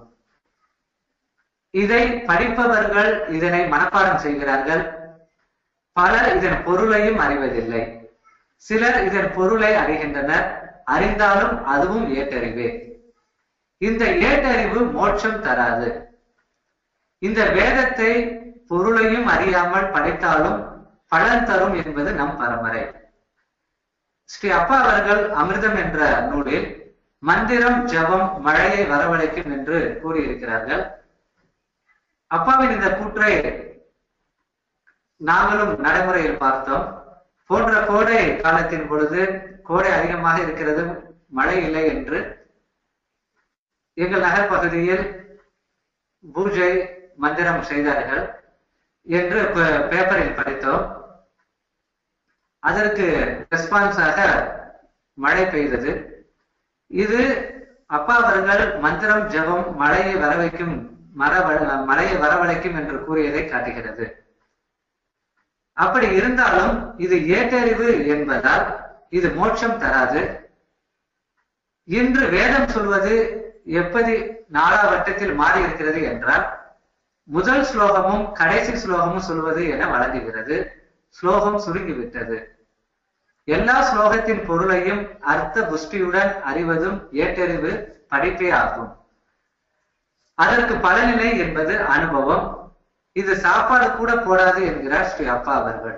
இதை படிப்பவர்கள் இதனை மனப்பாடம் செய்கிறார்கள் பலர் இதன் பொருளையும் அறிவதில்லை சிலர் இதன் பொருளை அறிகின்றனர் அறிந்தாலும் அதுவும் ஏட்டறிவே இந்த ஏட்டறிவு மோட்சம் தராது இந்த வேதத்தை பொருளையும் அறியாமல் படித்தாலும் பலன் தரும் என்பது நம் பரம்பரை ஸ்ரீ அப்பா அவர்கள் அமிர்தம் என்ற நூலில் மந்திரம் ஜபம் மழையை வரவழைக்கும் என்று கூறியிருக்கிறார்கள் அப்பாவின் இந்த கூற்றை நாங்களும் நடைமுறையில் பார்த்தோம் போன்ற கோடை காலத்தின் பொழுது கோடை அதிகமாக இருக்கிறது மழை இல்லை என்று எங்கள் நகர் பகுதியில் பூஜை மந்திரம் செய்தார்கள் என்று பேப்பரில் படித்தோம் அதற்கு ரெஸ்பான்ஸாக மழை பெய்தது இது அப்பா அவர்கள் மந்திரம் ஜபம் மழையை வரவைக்கும் மர மழையை வரவழைக்கும் என்று கூறியதை காட்டுகிறது அப்படி இருந்தாலும் இது ஏட்டறிவு என்பதால் இது மோட்சம் தராது இன்று வேதம் சொல்வது எப்படி நாலாவட்டத்தில் மாறி இருக்கிறது என்றால் முதல் ஸ்லோகமும் கடைசி ஸ்லோகமும் சொல்வது என வழங்குகிறது ஸ்லோகம் சுருங்கிவிட்டது எல்லா ஸ்லோகத்தின் பொருளையும் அர்த்த புஷ்டியுடன் அறிவதும் ஏட்டறிவு படிப்பே ஆகும் அதற்கு பலனிலை என்பது அனுபவம் இது சாப்பாடு கூட போடாது என்கிறார் ஸ்ரீ அப்பா அவர்கள்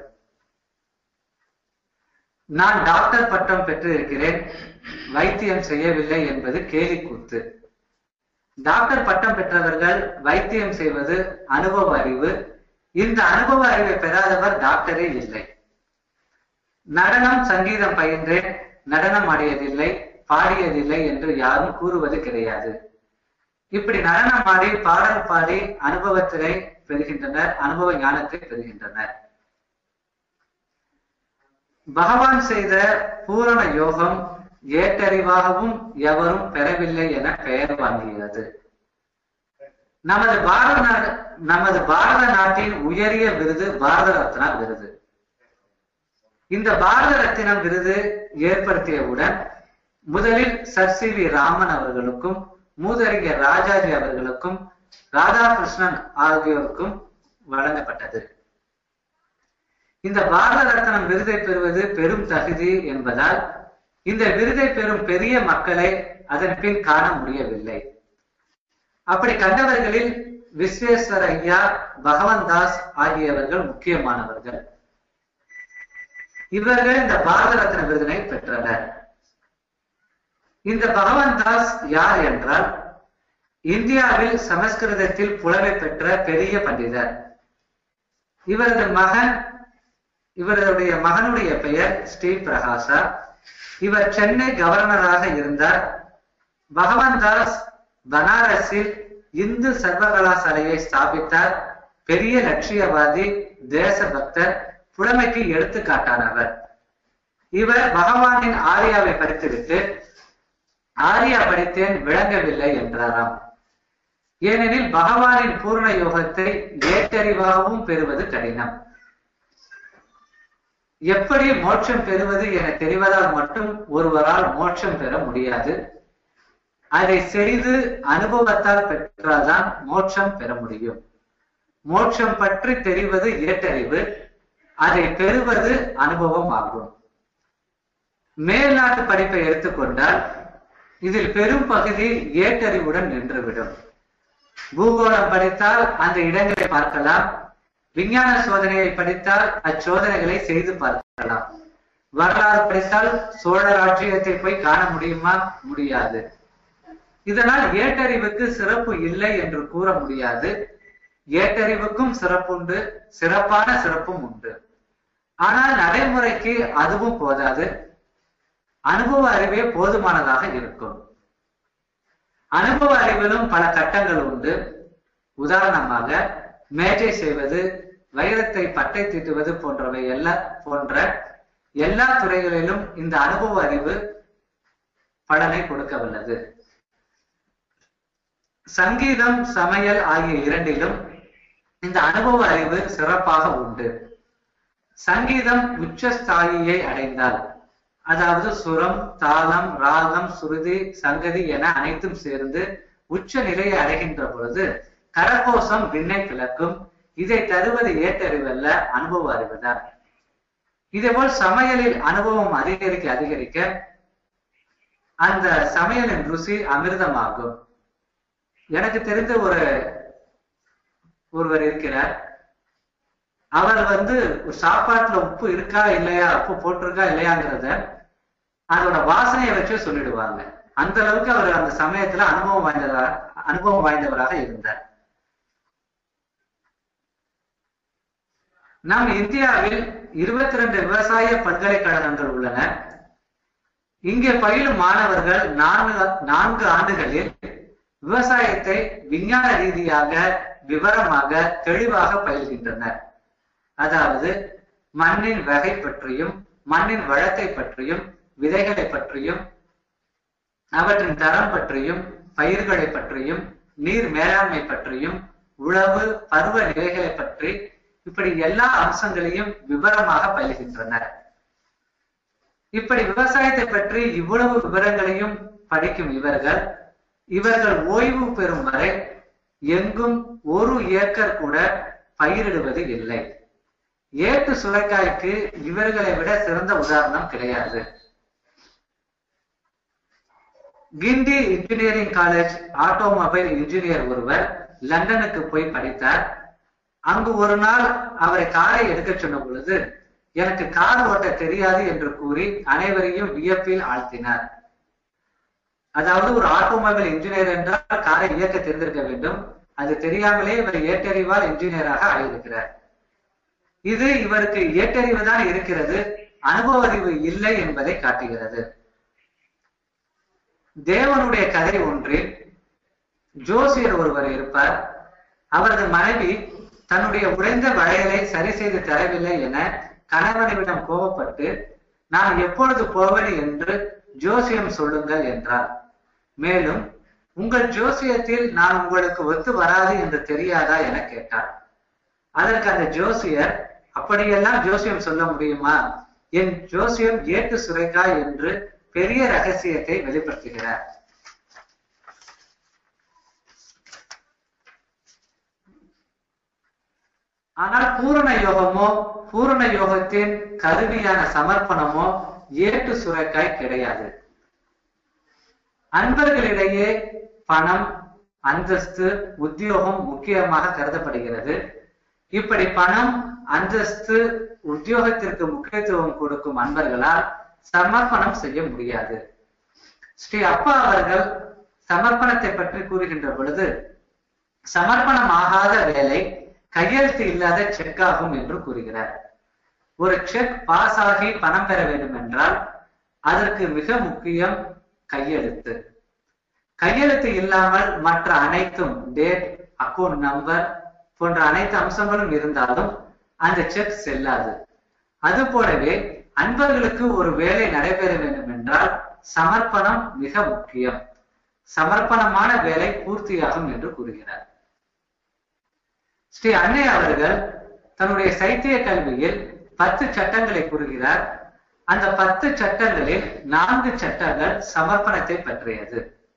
நான் டாக்டர் பட்டம் பெற்று இருக்கிறேன் வைத்தியம் செய்யவில்லை என்பது கேலி கூத்து டாக்டர் பட்டம் பெற்றவர்கள் வைத்தியம் செய்வது அனுபவ அறிவு இந்த அனுபவ அறிவை பெறாதவர் டாக்டரே இல்லை நடனம் சங்கீதம் பயின்றேன் நடனம் ஆடியதில்லை பாடியதில்லை என்று யாரும் கூறுவது கிடையாது இப்படி நடனம் ஆடி பாடல் பாடி அனுபவத்தினை பெறுகின்றனர் அனுபவ ஞானத்தை பெறுகின்றனர் பகவான் செய்த பூரண யோகம் ஏட்டறிவாகவும் எவரும் பெறவில்லை என பெயர் வாங்கியது நமது பாரத நாடு நமது பாரத நாட்டின் உயரிய விருது பாரத ரத்னா விருது இந்த பாரத ரத்தினம் விருது ஏற்படுத்தியவுடன் முதலில் சர் சி வி ராமன் அவர்களுக்கும் மூதறிஞர் ராஜாஜி அவர்களுக்கும் ராதாகிருஷ்ணன் ஆகியோருக்கும் வழங்கப்பட்டது இந்த பாரத ரத்னம் விருதை பெறுவது பெரும் தகுதி என்பதால் இந்த விருதை பெறும் பெரிய மக்களை அதன் பின் காண முடியவில்லை அப்படி கண்டவர்களில் விஸ்வேஸ்வர ஐயா பகவன் தாஸ் ஆகியவர்கள் முக்கியமானவர்கள் இவர்கள் இந்த பாரத ரத்ன விருதினை பெற்றனர் இந்த பகவான் தாஸ் யார் என்றால் இந்தியாவில் சமஸ்கிருதத்தில் புலமை பெற்ற பெரிய பண்டிதர் இவரது மகன் இவருடைய மகனுடைய பெயர் ஸ்ரீ பிரகாசா இவர் சென்னை கவர்னராக இருந்தார் பகவான் தாஸ் பனாரஸில் இந்து சர்வகலாசாலையை ஸ்தாபித்தார் பெரிய லட்சியவாதி தேசபக்தர் புலமைக்கு எடுத்துக்காட்டானவர் இவர் பகவானின் ஆரியாவை படித்துவிட்டு ஆரியா படித்தேன் விளங்கவில்லை என்றாராம் ஏனெனில் பகவானின் பூர்ண யோகத்தை ஏற்றறிவாகவும் பெறுவது கடினம் எப்படி மோட்சம் பெறுவது என தெரிவதால் மட்டும் ஒருவரால் மோட்சம் பெற முடியாது அதை செய்து அனுபவத்தால் பெற்றால்தான் மோட்சம் பெற முடியும் மோட்சம் பற்றி தெரிவது ஏற்றறிவு அதை பெறுவது அனுபவம் ஆகும் மேல்நாட்டு படிப்பை எடுத்துக்கொண்டால் இதில் பெரும் பகுதி ஏட்டறிவுடன் நின்றுவிடும் பூகோளம் படித்தால் அந்த இடங்களை பார்க்கலாம் விஞ்ஞான சோதனையை படித்தால் அச்சோதனைகளை செய்து பார்க்கலாம் வரலாறு படித்தால் சோழ ராஜ்யத்தை போய் காண முடியுமா முடியாது இதனால் ஏட்டறிவுக்கு சிறப்பு இல்லை என்று கூற முடியாது ஏட்டறிவுக்கும் சிறப்புண்டு சிறப்பான சிறப்பும் உண்டு ஆனால் நடைமுறைக்கு அதுவும் போதாது அனுபவ அறிவே போதுமானதாக இருக்கும் அனுபவ அறிவிலும் பல கட்டங்கள் உண்டு உதாரணமாக மேஜை செய்வது வைரத்தை பட்டை தீட்டுவது போன்றவை எல்லா போன்ற எல்லா துறைகளிலும் இந்த அனுபவ அறிவு பலனை கொடுக்க வல்லது சங்கீதம் சமையல் ஆகிய இரண்டிலும் இந்த அனுபவ அறிவு சிறப்பாக உண்டு சங்கீதம் உச்சஸ்தாயியை அடைந்தால் அதாவது சுரம் தாளம் ராகம் சுருதி சங்கதி என அனைத்தும் சேர்ந்து உச்ச நிலையை அடைகின்ற பொழுது கரகோஷம் விண்ணை கிளக்கும் இதை தருவது ஏற்றறிவல்ல அனுபவ அறிவுதான் இதேபோல் சமையலில் அனுபவம் அதிகரிக்க அதிகரிக்க அந்த சமையலின் ருசி அமிர்தமாகும் எனக்கு தெரிந்த ஒரு ஒருவர் இருக்கிறார் அவர் வந்து சாப்பாட்டுல உப்பு இருக்கா இல்லையா உப்பு போட்டிருக்கா இல்லையாங்கிறத அதோட வாசனையை வச்சு சொல்லிடுவாங்க அந்த அளவுக்கு அவர் அந்த சமயத்துல அனுபவம் வாய்ந்தவராக அனுபவம் வாய்ந்தவராக இருந்தார் நம் இந்தியாவில் இருபத்தி ரெண்டு விவசாய பல்கலைக்கழகங்கள் உள்ளன இங்கே பயிலும் மாணவர்கள் நான்கு நான்கு ஆண்டுகளில் விவசாயத்தை விஞ்ஞான ரீதியாக விவரமாக தெளிவாக பயில்கின்றனர் அதாவது மண்ணின் வகை பற்றியும் மண்ணின் வளத்தை பற்றியும் விதைகளை பற்றியும் அவற்றின் தரம் பற்றியும் பயிர்களை பற்றியும் நீர் மேலாண்மை பற்றியும் உழவு பருவ நிலைகளை பற்றி இப்படி எல்லா அம்சங்களையும் விவரமாக பயில்கின்றனர் இப்படி விவசாயத்தை பற்றி இவ்வளவு விவரங்களையும் படிக்கும் இவர்கள் இவர்கள் ஓய்வு பெறும் வரை எங்கும் ஒரு ஏக்கர் கூட பயிரிடுவது இல்லை ஏட்டு சுரைக்காய்க்கு இவர்களை விட சிறந்த உதாரணம் கிடையாது Guindy engineering college automobile engineer ஒருவர் லண்டனுக்கு போய் படித்தார் அங்கு ஒரு நாள் அவரை காரை எடுக்க சொன்ன பொழுது எனக்கு கார் ஓட்ட தெரியாது என்று கூறி அனைவரையும் வியப்பில் ஆழ்த்தினார் அதாவது ஒரு ஆட்டோமொபைல் இன்ஜினியர் என்றால் காரை இயக்க தெரிந்திருக்க வேண்டும் அது தெரியாமலே இவர் ஏற்றறிவால் இன்ஜினியராக ஆகியிருக்கிறார் இது இவருக்கு ஏற்றறிவு தான் இருக்கிறது அனுபவ அறிவு இல்லை என்பதை காட்டுகிறது தேவனுடைய கதை ஒன்றில் ஜோசியர் ஒருவர் இருப்பார் அவரது மனைவி தன்னுடைய உடைந்த வளையலை சரி செய்து தரவில்லை என கணவனிடம் கோபப்பட்டு நான் எப்பொழுது போவது என்று ஜோசியம் சொல்லுங்கள் என்றார் மேலும் உங்கள் ஜோசியத்தில் நான் உங்களுக்கு ஒத்து வராது என்று தெரியாதா என கேட்டார் அதற்கு அந்த ஜோசியர் அப்படியெல்லாம் ஜோசியம் சொல்ல முடியுமா என் ஜோசியம் ஏட்டு சுரைக்கா என்று பெரிய ரகசியத்தை வெளிப்படுத்துகிறார் ஆனால் பூரண யோகமோ பூரண யோகத்தின் கருவியான சமர்ப்பணமோ ஏட்டு சுரைக்காய் கிடையாது அன்பர்களிடையே பணம் அந்தஸ்து உத்தியோகம் முக்கியமாக கருதப்படுகிறது இப்படி பணம் அந்தஸ்து உத்தியோகத்திற்கு முக்கியத்துவம் கொடுக்கும் அன்பர்களால் சமர்ப்பணம் செய்ய முடியாது ஸ்ரீ அப்பா அவர்கள் சமர்ப்பணத்தை பற்றி கூறுகின்ற பொழுது சமர்ப்பணம் ஆகாத வேலை கையெழுத்து இல்லாத செக் ஆகும் என்று கூறுகிறார் ஒரு செக் பாஸ் ஆகி பணம் பெற வேண்டும் என்றால் அதற்கு மிக முக்கியம் கையெழுத்து கையெழுத்து இல்லாமல் மற்ற அனைத்தும் டேட் அக்கௌண்ட் நம்பர் போன்ற அனைத்து அம்சங்களும் இருந்தாலும் அந்த செக் செல்லாது அது போலவே அன்பர்களுக்கு ஒரு வேலை நடைபெற வேண்டும் என்றால் சமர்ப்பணம் மிக முக்கியம் சமர்ப்பணமான வேலை பூர்த்தியாகும் என்று கூறுகிறார் ஸ்ரீ அன்னை அவர்கள் தன்னுடைய சைத்திய கல்வியில் பத்து சட்டங்களை கூறுகிறார் அந்த பத்து சட்டங்களில் நான்கு சட்டங்கள் சமர்ப்பணத்தை பற்றியது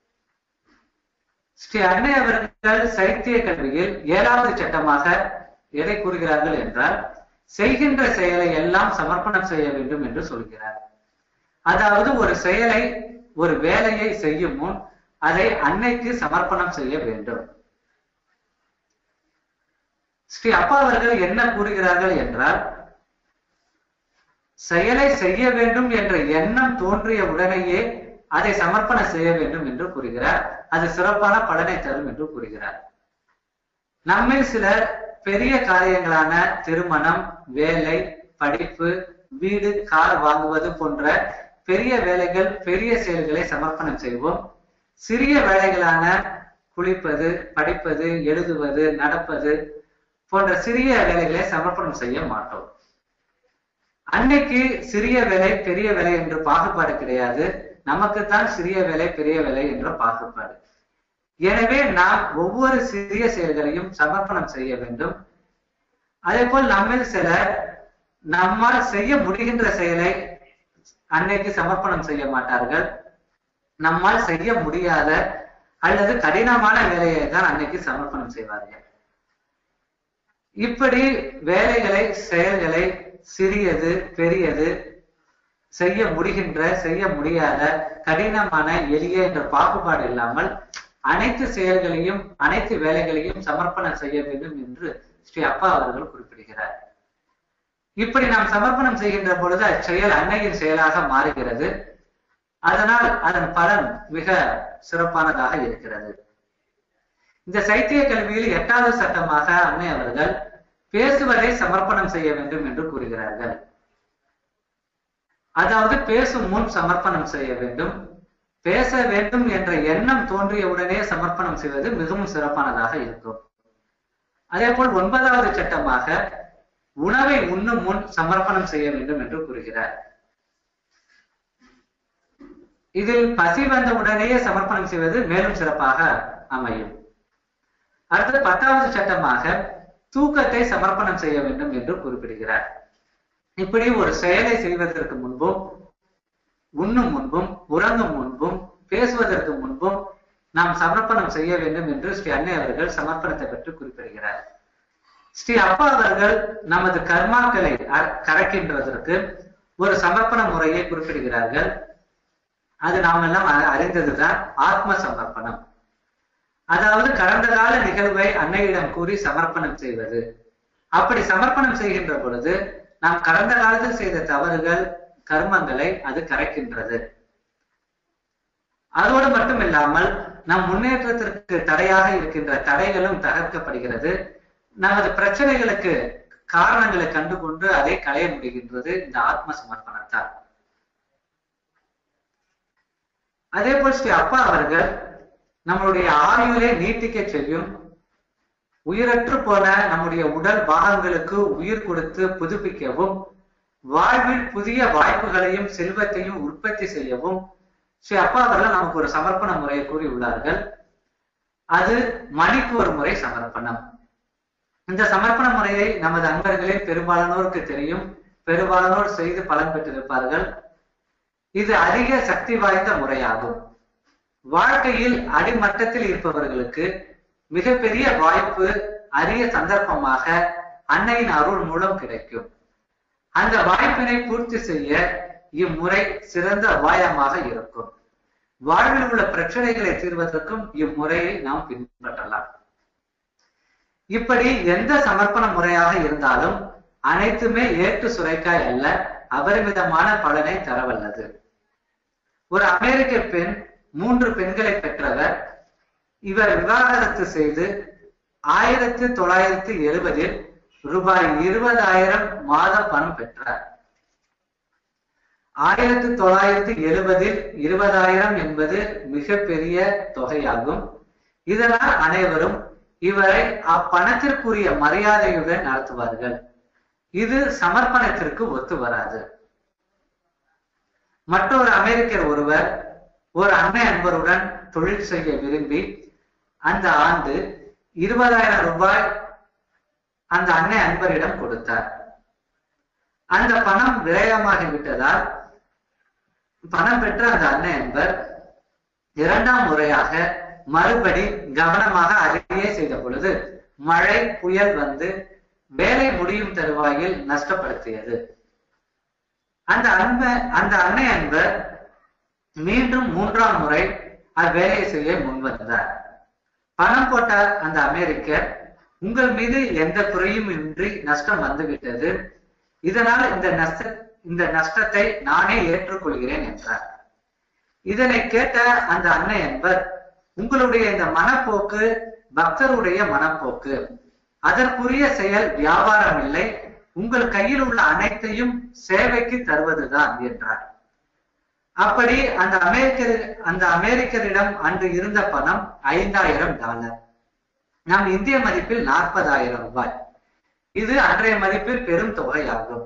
ஸ்ரீ அன்னை அவர்கள் சைத்திய கல்வியில் ஏழாவது சட்டமாக எதை கூறுகிறார்கள் என்றால் செய்கின்ற செயலை எல்லாம் சமர்ப்பணம் செய்ய வேண்டும் என்று சொல்கிறார் அதாவது ஒரு செயலை ஒரு வேலையை செய்யும் முன் அதை அன்னைக்கு சமர்ப்பணம் செய்ய வேண்டும் ஸ்ரீ அப்பா அவர்கள் என்ன கூறுகிறார்கள் என்றால் செயலை செய்ய வேண்டும் என்ற எண்ணம் தோன்றிய உடனேயே அதை சமர்ப்பணம் செய்ய வேண்டும் என்று கூறுகிறார் அது சிறப்பான பலனை தரும் என்று கூறுகிறார் நம்மில் சிலர் பெரிய காரியங்களான திருமணம் வேலை படிப்பு வீடு கார் வாங்குவது போன்ற பெரிய வேலைகள் பெரிய செயல்களை சமர்ப்பணம் செய்வோம் சிறிய வேலைகளான குளிப்பது படிப்பது எழுதுவது நடப்பது போன்ற சிறிய வேலைகளை சமர்ப்பணம் செய்ய மாட்டோம் அன்னைக்கு சிறிய வேலை பெரிய வேலை என்று பாகுபாடு கிடையாது நமக்குத்தான் சிறிய வேலை பெரிய வேலை என்ற பாகுபாடு எனவே நாம் ஒவ்வொரு சிறிய செயல்களையும் சமர்ப்பணம் செய்ய வேண்டும் அதே போல் நம்மில் சிலர் நம்மால் செய்ய முடிகின்ற செயலை அன்னைக்கு சமர்ப்பணம் செய்ய மாட்டார்கள் நம்மால் செய்ய முடியாத அல்லது கடினமான வேலையை தான் அன்னைக்கு சமர்ப்பணம் செய்வார்கள் இப்படி வேலைகளை செயல்களை சிறியது பெரியது செய்ய முடிகின்ற செய்ய முடியாத கடினமான எளிய என்ற பாகுபாடு இல்லாமல் அனைத்து செயல்களையும் அனைத்து வேலைகளையும் சமர்ப்பணம் செய்ய வேண்டும் என்று ஸ்ரீ அப்பா அவர்கள் குறிப்பிடுகிறார் இப்படி நாம் சமர்ப்பணம் செய்கின்ற பொழுது அச்செயல் அன்னையின் செயலாக மாறுகிறது அதனால் அதன் பலன் மிக சிறப்பானதாக இருக்கிறது இந்த சைத்திய கல்வியில் எட்டாவது சட்டமாக அன்னை அவர்கள் பேசுவதை சமர்ப்பணம் செய்ய வேண்டும் என்று கூறுகிறார்கள் அதாவது பேசும் முன் சமர்ப்பணம் செய்ய வேண்டும் பேச வேண்டும் என்ற எண்ணம் தோன்றியவுடனே சமர்ப்பணம் செய்வது மிகவும் சிறப்பானதாக இருக்கும் அதே போல் ஒன்பதாவது சட்டமாக உணவை உண்ணும் முன் சமர்ப்பணம் செய்ய வேண்டும் என்று கூறுகிறார் இதில் பசி வந்த உடனேயே சமர்ப்பணம் செய்வது மேலும் சிறப்பாக அமையும் அடுத்து பத்தாவது சட்டமாக தூக்கத்தை சமர்ப்பணம் செய்ய வேண்டும் என்று குறிப்பிடுகிறார் இப்படி ஒரு செயலை செய்வதற்கு முன்பும் உண்ணும் முன்பும் உறங்கும் முன்பும் பேசுவதற்கு முன்பும் நாம் சமர்ப்பணம் செய்ய வேண்டும் என்று ஸ்ரீ அன்னை அவர்கள் சமர்ப்பணத்தை பற்றி குறிப்பிடுகிறார் ஸ்ரீ அப்பா அவர்கள் நமது கர்மாக்களை கறக்கின்றதற்கு ஒரு சமர்ப்பண முறையை குறிப்பிடுகிறார்கள் அது நாம் எல்லாம் அறிந்ததுதான் ஆத்ம சமர்ப்பணம் அதாவது கடந்த கால நிகழ்வை அன்னையிடம் கூறி சமர்ப்பணம் செய்வது அப்படி சமர்ப்பணம் செய்கின்ற பொழுது நாம் கடந்த காலத்தில் செய்த தவறுகள் கர்மங்களை அது கரைக்கின்றது அதோடு மட்டும் இல்லாமல் நம் முன்னேற்றத்திற்கு தடையாக இருக்கின்ற தடைகளும் தகர்க்கப்படுகிறது நமது பிரச்சனைகளுக்கு காரணங்களை கண்டுகொண்டு அதை களைய முடிகின்றது இந்த ஆத்ம சமர்ப்பணத்தால் அதே போல் ஸ்ரீ அப்பா அவர்கள் நம்மளுடைய ஆயுளை நீட்டிக்க செய்யும் உயிரற்று போன நம்முடைய உடல் பாகங்களுக்கு உயிர் கொடுத்து புதுப்பிக்கவும் வாழ்வில் புதிய வாய்ப்புகளையும் செல்வத்தையும் உற்பத்தி செய்யவும் ஸ்ரீ அப்பா அவர்கள் நமக்கு ஒரு சமர்ப்பண முறையை கூறியுள்ளார்கள் அது மணிக்கு ஒரு முறை சமர்ப்பணம் இந்த சமர்ப்பண முறையை நமது அன்பர்களில் பெரும்பாலானோருக்கு தெரியும் பெரும்பாலானோர் செய்து பலன் பெற்றிருப்பார்கள் இது அதிக சக்தி வாய்ந்த முறையாகும் வாழ்க்கையில் அடிமட்டத்தில் இருப்பவர்களுக்கு மிகப்பெரிய வாய்ப்பு அரிய சந்தர்ப்பமாக அன்னையின் அருள் மூலம் கிடைக்கும் அந்த வாய்ப்பினை பூர்த்தி செய்ய இம்முறை சிறந்த உபாயமாக இருக்கும் வாழ்வில் உள்ள பிரச்சனைகளை தீர்வதற்கும் இம்முறையை நாம் பின்பற்றலாம் இப்படி எந்த சமர்ப்பண முறையாக இருந்தாலும் அனைத்துமே ஏற்று சுரைக்காய் அல்ல அபரிமிதமான பலனை தரவல்லது ஒரு அமெரிக்க பெண் மூன்று பெண்களை பெற்றவர் இவர் விவாகரத்து செய்து ஆயிரத்தி தொள்ளாயிரத்தி எழுபதில் ரூபாய் இருபதாயிரம் மாத பணம் பெற்றார் ஆயிரத்தி தொள்ளாயிரத்தி எழுபதில் இருபதாயிரம் என்பது மிகப்பெரிய தொகையாகும் இதனால் அனைவரும் இவரை அப்பணத்திற்குரிய மரியாதையுடன் நடத்துவார்கள் இது சமர்ப்பணத்திற்கு ஒத்து வராது மற்றொரு அமெரிக்கர் ஒருவர் ஒரு அன்னை அன்பருடன் தொழில் செய்ய விரும்பி அந்த ஆண்டு இருபதாயிரம் ரூபாய் அந்த அன்னை அன்பரிடம் கொடுத்தார் அந்த பணம் விரயமாகி விட்டதால் பணம் பெற்ற அந்த அன்னை அன்பர் இரண்டாம் முறையாக மறுபடி கவனமாக அதையே செய்த பொழுது மழை புயல் வந்து வேலை முடியும் தருவாயில் நஷ்டப்படுத்தியது அந்த அன்ப அந்த அன்னை அன்பர் மீண்டும் மூன்றாம் முறை அவ்வேலையை செய்ய முன்வந்தார் பணம் போட்ட அந்த அமெரிக்கர் உங்கள் மீது எந்த குறையும் இன்றி நஷ்டம் வந்துவிட்டது இதனால் இந்த நஷ்ட இந்த நஷ்டத்தை நானே ஏற்றுக்கொள்கிறேன் என்றார் இதனை கேட்ட அந்த அன்னை என்பர் உங்களுடைய இந்த மனப்போக்கு பக்தருடைய மனப்போக்கு அதற்குரிய செயல் வியாபாரம் இல்லை உங்கள் கையில் உள்ள அனைத்தையும் சேவைக்கு தருவதுதான் என்றார் அப்படி அந்த அமெரிக்கர் அந்த அமெரிக்கரிடம் அன்று இருந்த பணம் ஐந்தாயிரம் டாலர் நம் இந்திய மதிப்பில் நாற்பதாயிரம் ரூபாய் இது அன்றைய மதிப்பில் பெரும் தொகையாகும்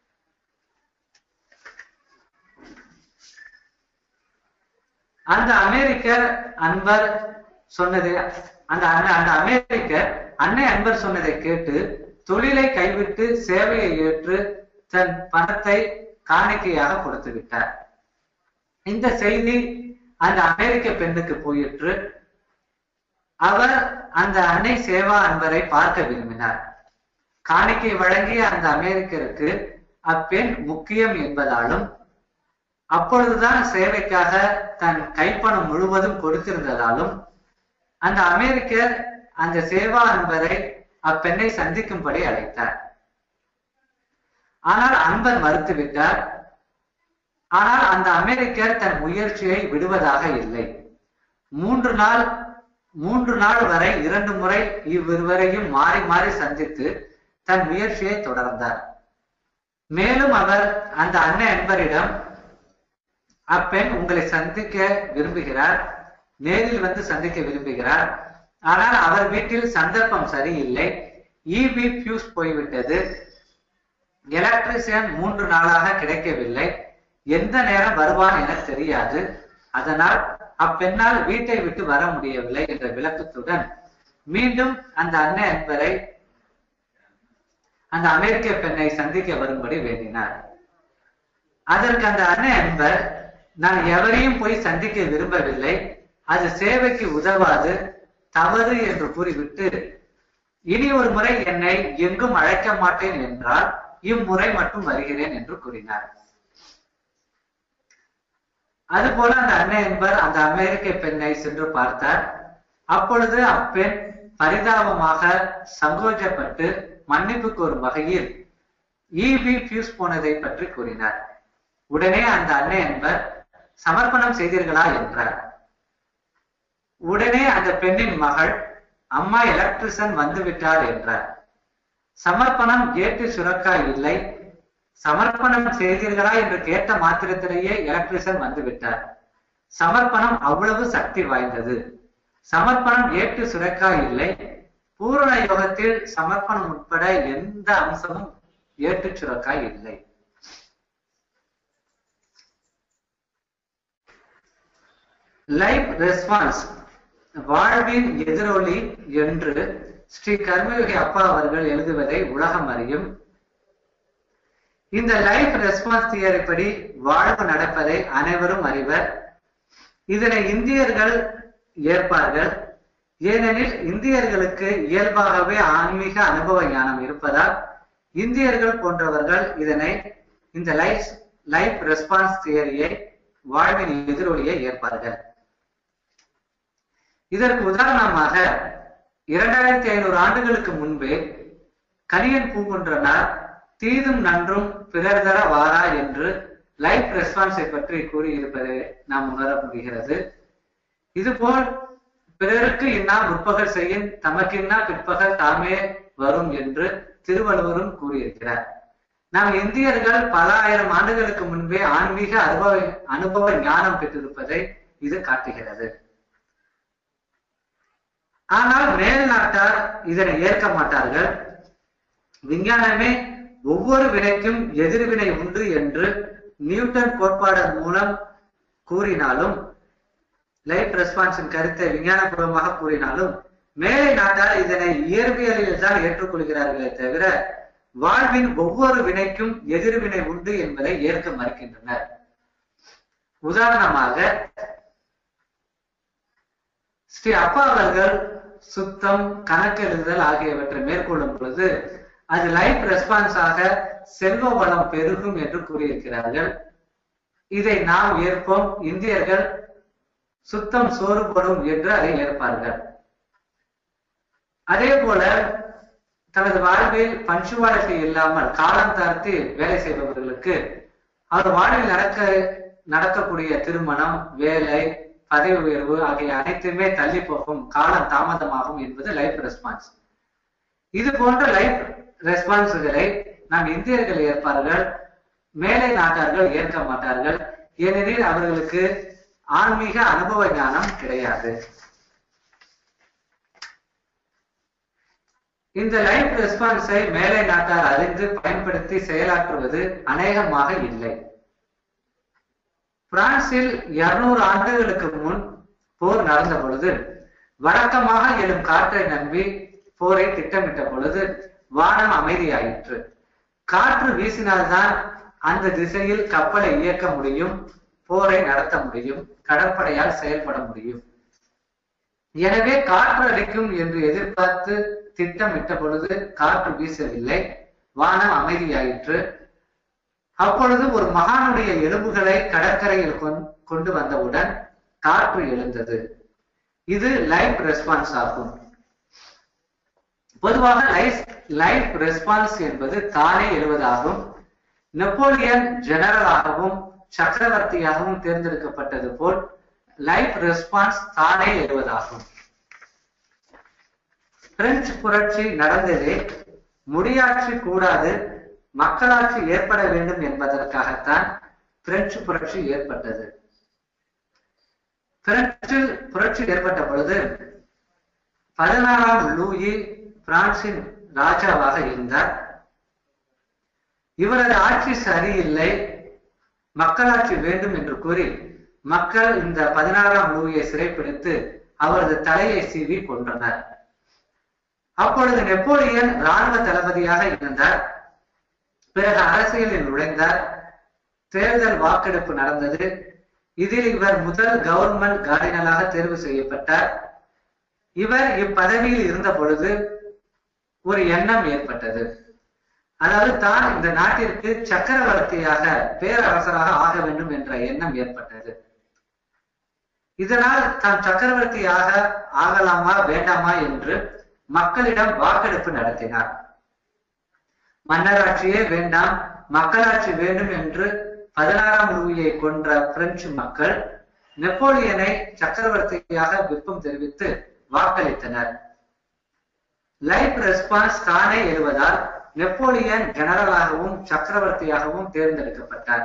அந்த அமெரிக்கர் அன்பர் சொன்னது அந்த அண்ணன் அந்த அமெரிக்கர் அன்னை அன்பர் சொன்னதை கேட்டு தொழிலை கைவிட்டு சேவையை ஏற்று தன் பணத்தை காணிக்கையாக கொடுத்து விட்டார் இந்த செய்தி அந்த அமெரிக்க பெண்ணுக்கு போயிற்று அவர் அந்த அன்னை சேவா அன்பரை பார்க்க விரும்பினார் காணிக்கை வழங்கிய அந்த அமெரிக்கருக்கு அப்பெண் முக்கியம் என்பதாலும் அப்பொழுதுதான் சேவைக்காக தன் கைப்பணம் முழுவதும் கொடுத்திருந்ததாலும் அந்த அமெரிக்கர் அந்த சேவா அன்பரை அப்பெண்ணை சந்திக்கும்படி அழைத்தார் ஆனால் அன்பர் மறுத்துவிட்டார் ஆனால் அந்த அமெரிக்கர் தன் முயற்சியை விடுவதாக இல்லை மூன்று நாள் மூன்று நாள் வரை இரண்டு முறை இவ்விருவரையும் மாறி மாறி சந்தித்து தன் முயற்சியை தொடர்ந்தார் மேலும் அவர் அந்த அன்னை அன்பரிடம் அப்பெண் உங்களை சந்திக்க விரும்புகிறார் நேரில் வந்து சந்திக்க விரும்புகிறார் ஆனால் அவர் வீட்டில் சந்தர்ப்பம் சரியில்லை இபி பியூஸ் போய்விட்டது எலக்ட்ரிசியன் மூன்று நாளாக கிடைக்கவில்லை எந்த நேரம் வருவான் என தெரியாது அதனால் அப்பெண்ணால் வீட்டை விட்டு வர முடியவில்லை என்ற விளக்கத்துடன் மீண்டும் அந்த அன்னை அன்பரை அந்த அமெரிக்க பெண்ணை சந்திக்க வரும்படி வேண்டினார் அதற்கு அந்த அன்னை அன்பர் நான் எவரையும் போய் சந்திக்க விரும்பவில்லை அது சேவைக்கு உதவாது தவறு என்று கூறிவிட்டு இனி ஒரு முறை என்னை எங்கும் அழைக்க மாட்டேன் என்றால் இம்முறை மட்டும் வருகிறேன் என்று கூறினார் அதுபோல அந்த அன்னை என்பர் அந்த அமெரிக்க பெண்ணை சென்று பார்த்தார் அப்பொழுது அப்பெண் பரிதாபமாக சங்கோஜப்பட்டு மன்னிப்பு கோரும் வகையில் இபி பியூஸ் போனதை பற்றி கூறினார் உடனே அந்த அன்னை என்பர் சமர்ப்பணம் செய்தீர்களா என்றார் உடனே அந்த பெண்ணின் மகள் அம்மா எலக்ட்ரிசன் வந்து விட்டார் என்றார் சமர்ப்பணம் ஏற்று சுரக்கா இல்லை சமர்ப்பணம் செய்தீர்களா என்று கேட்ட மாத்திரத்திலேயே எலக்ட்ரிசன் வந்து விட்டார் சமர்ப்பணம் அவ்வளவு சக்தி வாய்ந்தது சமர்ப்பணம் ஏற்று சுரக்கா இல்லை பூரண யோகத்தில் சமர்ப்பணம் உட்பட எந்த அம்சமும் ஏற்று சுரக்கா இல்லை லைஃப் ரெஸ்பான்ஸ் வாழ்வின் எதிரொலி என்று ஸ்ரீ கர்மயோகி அப்பா அவர்கள் எழுதுவதை உலகம் அறியும் இந்த லைஃப் ரெஸ்பான்ஸ் தியரி படி வாழ்வு நடப்பதை அனைவரும் அறிவர் இதனை இந்தியர்கள் ஏற்பார்கள் ஏனெனில் இந்தியர்களுக்கு இயல்பாகவே ஆன்மீக அனுபவ ஞானம் இருப்பதால் இந்தியர்கள் போன்றவர்கள் இதனை இந்த லைஃப் லைஃப் ரெஸ்பான்ஸ் தியரியை வாழ்வின் எதிரொலியை ஏற்பார்கள் இதற்கு உதாரணமாக இரண்டாயிரத்தி ஐநூறு ஆண்டுகளுக்கு முன்பே கனியன் பூங்குன்றனார் தீதும் நன்றும் பிறர் தர வாரா என்று லைஃப் ரெஸ்பான்ஸை பற்றி கூறியிருப்பதை நாம் உணர முடிகிறது இதுபோல் பிறருக்கு இன்னா முற்பகல் செய்யும் தமக்கின்னா பிற்பகல் தாமே வரும் என்று திருவள்ளுவரும் கூறியிருக்கிறார் நாம் இந்தியர்கள் பல ஆயிரம் ஆண்டுகளுக்கு முன்பே ஆன்மீக அனுபவ அனுபவ ஞானம் பெற்றிருப்பதை இது காட்டுகிறது ஆனால் மேல் நாட்டார் இதனை ஏற்க மாட்டார்கள் விஞ்ஞானமே ஒவ்வொரு வினைக்கும் எதிர்வினை உண்டு என்று நியூட்டன் கோட்பாடு மூலம் கூறினாலும் லைஃப் ரெஸ்பான்ஸின் கருத்தை விஞ்ஞானபூர்வமாக கூறினாலும் மேலை நாட்டார் இதனை இயற்பியலில் தான் ஏற்றுக்கொள்கிறார்களே தவிர வாழ்வின் ஒவ்வொரு வினைக்கும் எதிர்வினை உண்டு என்பதை ஏற்க மறுக்கின்றனர் உதாரணமாக ஸ்ரீ அப்பா அவர்கள் சுத்தம் கணக்கெழுதுதல் ஆகியவற்றை மேற்கொள்ளும் பொழுது அது லைஃப் ரெஸ்பான்ஸாக செல்வ வளம் பெருகும் என்று கூறியிருக்கிறார்கள் இதை நாம் ஏற்போம் இந்தியர்கள் சுத்தம் சோறுபடும் என்று அதை ஏற்பார்கள் அதே போல தனது வாழ்வில் பஞ்சுவாலிட்டி இல்லாமல் காலம் தாழ்த்தி வேலை செய்பவர்களுக்கு அவர் வாழ்வில் நடக்க நடக்கக்கூடிய திருமணம் வேலை பதவி உயர்வு ஆகிய அனைத்துமே தள்ளி போகும் காலம் தாமதமாகும் என்பது லைஃப் ரெஸ்பான்ஸ் இது போன்ற லைஃப் ரெஸ்பான்ஸுகளை நம் இந்தியர்கள் ஏற்பார்கள் மேலை நாட்டார்கள் ஏற்க மாட்டார்கள் ஏனெனில் அவர்களுக்கு ஆன்மீக அனுபவ ஞானம் கிடையாது இந்த லைஃப் ரெஸ்பான்ஸை மேலை நாட்டார் அறிந்து பயன்படுத்தி செயலாற்றுவது அநேகமாக இல்லை பிரான்சில் இருநூறு ஆண்டுகளுக்கு முன் போர் நடந்த பொழுது வழக்கமாக எழும் காற்றை நம்பி போரை திட்டமிட்ட பொழுது வானம் அமைதியாயிற்று காற்று வீசினால்தான் அந்த திசையில் கப்பலை இயக்க முடியும் போரை நடத்த முடியும் கடற்படையால் செயல்பட முடியும் எனவே காற்று அடிக்கும் என்று எதிர்பார்த்து திட்டமிட்ட பொழுது காற்று வீசவில்லை வானம் அமைதியாயிற்று அப்பொழுது ஒரு மகானுடைய எலும்புகளை கடற்கரையில் கொண்டு வந்தவுடன் காற்று எழுந்தது இது லைஃப் ரெஸ்பான்ஸ் ஆகும் பொதுவாக லைஃப் லைஃப் ரெஸ்பான்ஸ் என்பது தானே எழுவதாகும் நெப்போலியன் ஜெனரலாகவும் சக்கரவர்த்தியாகவும் தேர்ந்தெடுக்கப்பட்டது போல் லைஃப் ரெஸ்பான்ஸ் தானே எழுவதாகும் பிரெஞ்சு புரட்சி நடந்ததே முடியாட்சி கூடாது மக்களாட்சி ஏற்பட வேண்டும் என்பதற்காகத்தான் பிரெஞ்சு புரட்சி ஏற்பட்டது பிரெஞ்சு புரட்சி ஏற்பட்ட பொழுது பதினாறாம் லூயி பிரான்சின் ராஜாவாக இருந்தார் இவரது ஆட்சி சரியில்லை மக்களாட்சி வேண்டும் என்று கூறி மக்கள் இந்த பதினாறாம் லூயை சிறைப்பிடித்து அவரது தலையை சீவி கொன்றனர் அப்பொழுது நெப்போலியன் ராணுவ தளபதியாக இருந்தார் பிறகு அரசியலில் நுழைந்தார் தேர்தல் வாக்கெடுப்பு நடந்தது இதில் இவர் முதல் கவர்மெண்ட் கார்டினலாக தேர்வு செய்யப்பட்டார் இவர் இப்பதவியில் இருந்த பொழுது ஒரு எண்ணம் ஏற்பட்டது அதாவது தான் இந்த நாட்டிற்கு சக்கரவர்த்தியாக பேரரசராக ஆக வேண்டும் என்ற எண்ணம் ஏற்பட்டது இதனால் தான் சக்கரவர்த்தியாக ஆகலாமா வேண்டாமா என்று மக்களிடம் வாக்கெடுப்பு நடத்தினார் மன்னராட்சியே வேண்டாம் மக்களாட்சி வேண்டும் என்று பதினாறாம் லூயியை கொன்ற பிரெஞ்சு மக்கள் நெப்போலியனை சக்கரவர்த்தியாக விருப்பம் தெரிவித்து வாக்களித்தனர் லைஃப் ரெஸ்பான்ஸ் தானே எழுவதால் நெப்போலியன் ஜெனரலாகவும் சக்கரவர்த்தியாகவும் தேர்ந்தெடுக்கப்பட்டார்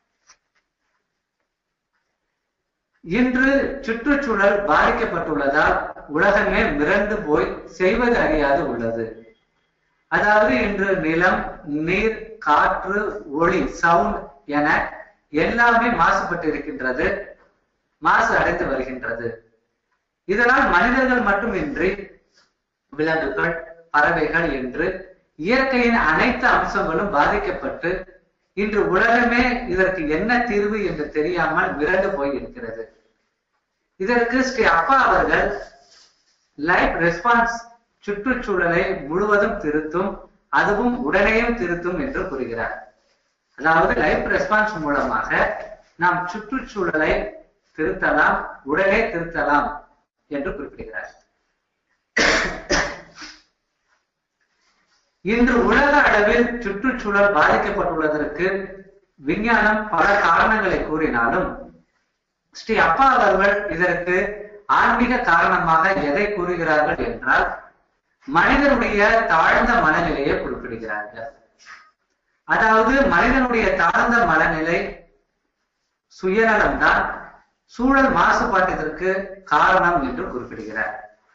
இன்று சுற்றுச்சூழல் பாதிக்கப்பட்டுள்ளதால் உலகமே மிரண்டு போய் செய்வது அறியாது உள்ளது அதாவது இன்று நிலம் நீர் காற்று ஒளி சவுண்ட் என எல்லாமே மாசுபட்டு இருக்கின்றது மாசு அடைந்து வருகின்றது இதனால் மனிதர்கள் மட்டுமின்றி விலங்குகள் பறவைகள் என்று இயற்கையின் அனைத்து அம்சங்களும் பாதிக்கப்பட்டு இன்று உலகமே இதற்கு என்ன தீர்வு என்று தெரியாமல் மிரண்டு போயிருக்கிறது இதற்கு ஸ்ரீ அப்பா அவர்கள் லைஃப் ரெஸ்பான்ஸ் சுற்றுச்சூழலை முழுவதும் திருத்தும் அதுவும் உடனேயும் திருத்தும் என்று கூறுகிறார் அதாவது லைஃப் ரெஸ்பான்ஸ் மூலமாக நாம் சுற்றுச்சூழலை திருத்தலாம் உடனே திருத்தலாம் என்று குறிப்பிடுகிறார் இன்று உலக அளவில் சுற்றுச்சூழல் பாதிக்கப்பட்டுள்ளதற்கு விஞ்ஞானம் பல காரணங்களை கூறினாலும் ஸ்ரீ அப்பா அவர்கள் இதற்கு ஆன்மீக காரணமாக எதை கூறுகிறார்கள் என்றால் மனிதனுடைய தாழ்ந்த மனநிலையை குறிப்பிடுகிறார்கள் அதாவது மனிதனுடைய தாழ்ந்த மனநிலை சுயநலம்தான் சூழல் மாசுபாட்டிற்கு காரணம் என்று குறிப்பிடுகிறார்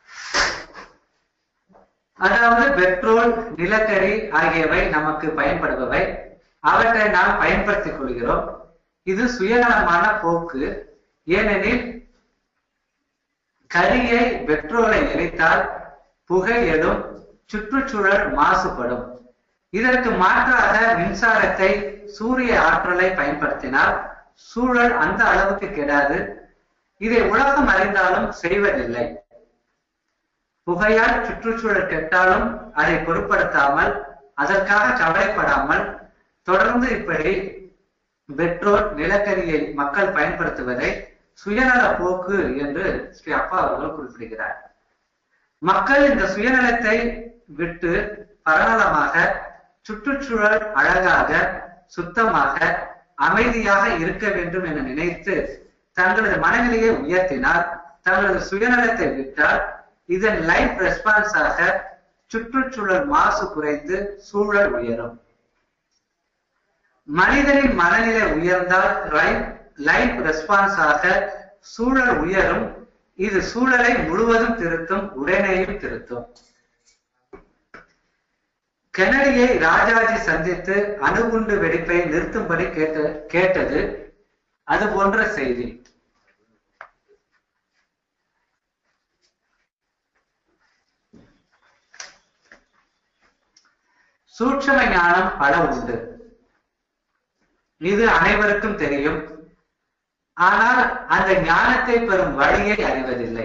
அதாவது பெட்ரோல் நிலக்கரி ஆகியவை நமக்கு பயன்படுபவை அவற்றை நாம் பயன்படுத்திக் கொள்கிறோம் இது சுயநலமான போக்கு ஏனெனில் கரியை பெட்ரோலை எரித்தால் புகை எழும் சுற்றுச்சூழல் மாசுபடும் இதற்கு மாற்றாக மின்சாரத்தை சூரிய ஆற்றலை பயன்படுத்தினால் சூழல் அந்த அளவுக்கு கெடாது இதை உலகம் அறிந்தாலும் செய்வதில்லை புகையால் சுற்றுச்சூழல் கெட்டாலும் அதை பொருட்படுத்தாமல் அதற்காக கவலைப்படாமல் தொடர்ந்து இப்படி பெட்ரோல் நிலக்கரியை மக்கள் பயன்படுத்துவதை சுயநல போக்கு என்று ஸ்ரீ அப்பா அவர்கள் குறிப்பிடுகிறார் மக்கள் இந்த சுயநலத்தை விட்டு பரநலமாக சுற்றுச்சூழல் அழகாக சுத்தமாக அமைதியாக இருக்க வேண்டும் என நினைத்து தங்களது மனநிலையை உயர்த்தினால் தங்களது சுயநலத்தை விட்டால் இதன் லைஃப் ரெஸ்பான்ஸாக சுற்றுச்சூழல் மாசு குறைந்து சூழல் உயரும் மனிதனின் மனநிலை உயர்ந்தால் லைஃப் ரெஸ்பான்ஸ் ஆக சூழல் உயரும் இது சூழலை முழுவதும் திருத்தும் உடனேயும் திருத்தும் கெனடியை ராஜாஜி சந்தித்து அணுகுண்டு வெடிப்பை நிறுத்தும்படி கேட்ட கேட்டது அது போன்ற செய்தி சூட்சம ஞானம் பல உண்டு இது அனைவருக்கும் தெரியும் ஆனால் அந்த ஞானத்தை பெறும் வழியை அறிவதில்லை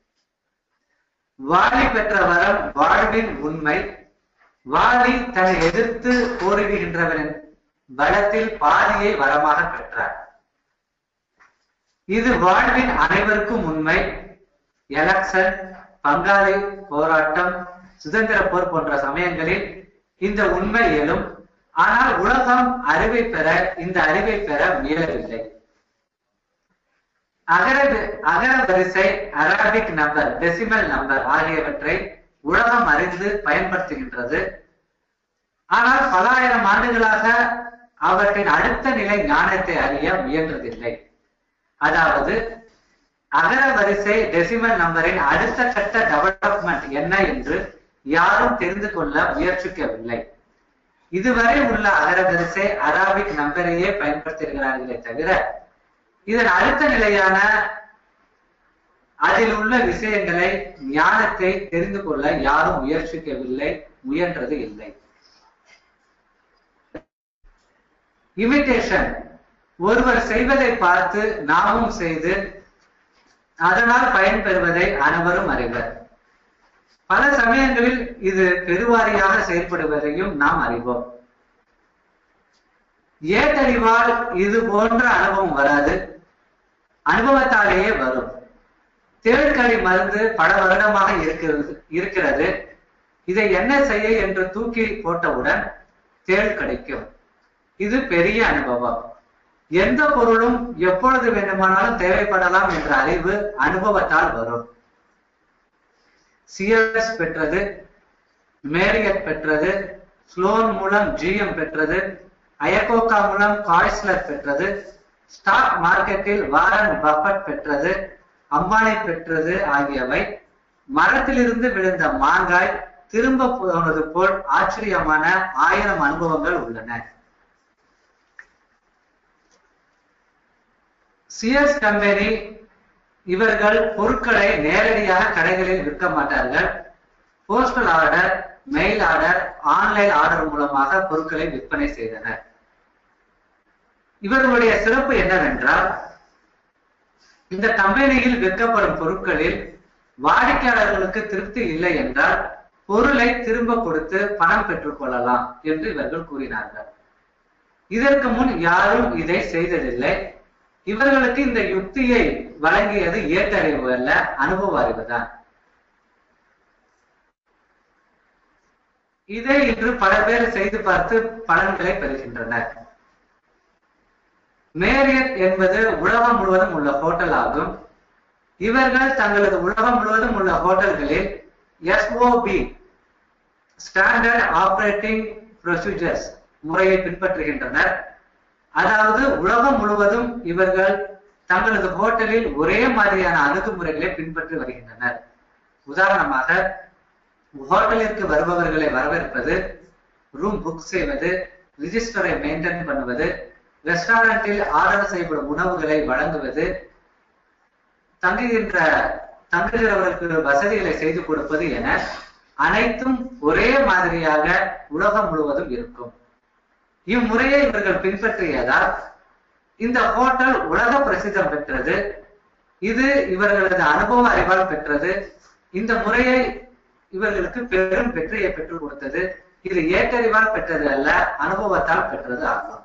வாழி பெற்ற வரம் வாழ்வின் உண்மை வாலி தன்னை எதிர்த்து போரிடுகின்றவரின் பலத்தில் பாதியை வரமாக பெற்றார் இது வாழ்வின் அனைவருக்கும் உண்மை எலக்ஷன் பங்காளி போராட்டம் சுதந்திர போர் போன்ற சமயங்களில் இந்த உண்மை எழும் ஆனால் உலகம் அறிவை பெற இந்த அறிவை பெற முயலவில்லை அகர அகர வரிசை அரபிக் நம்பர் டெசிமல் நம்பர் ஆகியவற்றை உலகம் அறிந்து பயன்படுத்துகின்றது ஆனால் பல ஆயிரம் ஆண்டுகளாக அவற்றின் அடுத்த நிலை ஞானத்தை அறிய முயன்றதில்லை அதாவது அகர வரிசை டெசிமல் நம்பரின் அடுத்த கட்ட டெவலப்மெண்ட் என்ன என்று யாரும் தெரிந்து கொள்ள முயற்சிக்கவில்லை இதுவரை உள்ள அகர வரிசை அராபிக் நம்பரையே பயன்படுத்துகிறார்களே தவிர இதன் அடுத்த நிலையான அதில் உள்ள விஷயங்களை ஞானத்தை தெரிந்து கொள்ள யாரும் முயற்சிக்கவில்லை முயன்றது இல்லை இமிட்டேஷன் ஒருவர் செய்வதை பார்த்து நாமும் செய்து அதனால் பயன் பெறுவதை அனைவரும் அறிவர் பல சமயங்களில் இது பெருவாரியாக செயல்படுவதையும் நாம் அறிவோம் ஏட்டறிவால் இது போன்ற அனுபவம் வராது அனுபவத்தாலேயே வரும் தேழ்கழி மருந்து பல வருடமாக இருக்கிறது இருக்கிறது இதை என்ன செய்ய என்று தூக்கி போட்டவுடன் தேள் கிடைக்கும் இது பெரிய அனுபவம் எந்த பொருளும் எப்பொழுது வேண்டுமானாலும் தேவைப்படலாம் என்ற அறிவு அனுபவத்தால் வரும் சிஎஸ் பெற்றது மேரியட் பெற்றது ஸ்லோன் மூலம் ஜிஎம் பெற்றது அயகோகா மூலம் காய்ஸ்லர் பெற்றது ஸ்டாக் மார்க்கெட்டில் வாரன் பஃபட் பெற்றது அம்பானி பெற்றது ஆகியவை மரத்திலிருந்து விழுந்த மாங்காய் திரும்ப போனது போல் ஆச்சரியமான ஆயிரம் அனுபவங்கள் உள்ளன சிஎஸ் கம்பெனி இவர்கள் பொருட்களை நேரடியாக கடைகளில் விற்க மாட்டார்கள் postal order mail order online order மூலமாக பொருட்களை விற்பனை செய்தனர் இவர்களுடைய சிறப்பு என்னவென்றால் இந்த கம்பெனியில் விற்கப்படும் பொருட்களில் வாடிக்கையாளர்களுக்கு திருப்தி இல்லை என்றால் பொருளை திரும்ப கொடுத்து பணம் பெற்றுக் கொள்ளலாம் என்று இவர்கள் கூறினார்கள் இதற்கு முன் யாரும் இதை செய்ததில்லை இவர்களுக்கு இந்த யுக்தியை வழங்கியது ஏற்றறிவு அல்ல அனுபவ அறிவுதான் இதை இன்று பல பேர் செய்து பார்த்து பலன்களை பெறுகின்றனர் மேரியட் என்பது உலகம் முழுவதும் உள்ள ஹோட்டல் ஆகும் இவர்கள் தங்களது உலகம் முழுவதும் உள்ள ஹோட்டல்களில் எஸ்ஓபி ஸ்டாண்டர்ட் ஆபரேட்டிங் ப்ரொசீஜர்ஸ் முறையை பின்பற்றுகின்றனர் அதாவது உலகம் முழுவதும் இவர்கள் தங்களது ஹோட்டலில் ஒரே மாதிரியான அணுகுமுறைகளை பின்பற்றி வருகின்றனர் உதாரணமாக ஹோட்டலிற்கு வருபவர்களை வரவேற்பது ரூம் புக் செய்வது ரிஜிஸ்டரை மெயின்டைன் பண்ணுவது ரெஸ்டாரண்டில் ஆர்டர் செய்யப்படும் உணவுகளை வழங்குவது தங்குகின்ற தங்குகிறவர்களுக்கு வசதிகளை செய்து கொடுப்பது என அனைத்தும் ஒரே மாதிரியாக உலகம் முழுவதும் இருக்கும் இம்முறையை இவர்கள் பின்பற்றியதால் இந்த ஹோட்டல் உலக பிரசித்தம் பெற்றது இது இவர்களது அனுபவ அறிவால் பெற்றது இந்த முறையை இவர்களுக்கு பெரும் வெற்றியை பெற்றுக் கொடுத்தது இது ஏற்றறிவால் பெற்றது அல்ல அனுபவத்தால் பெற்றது ஆகும்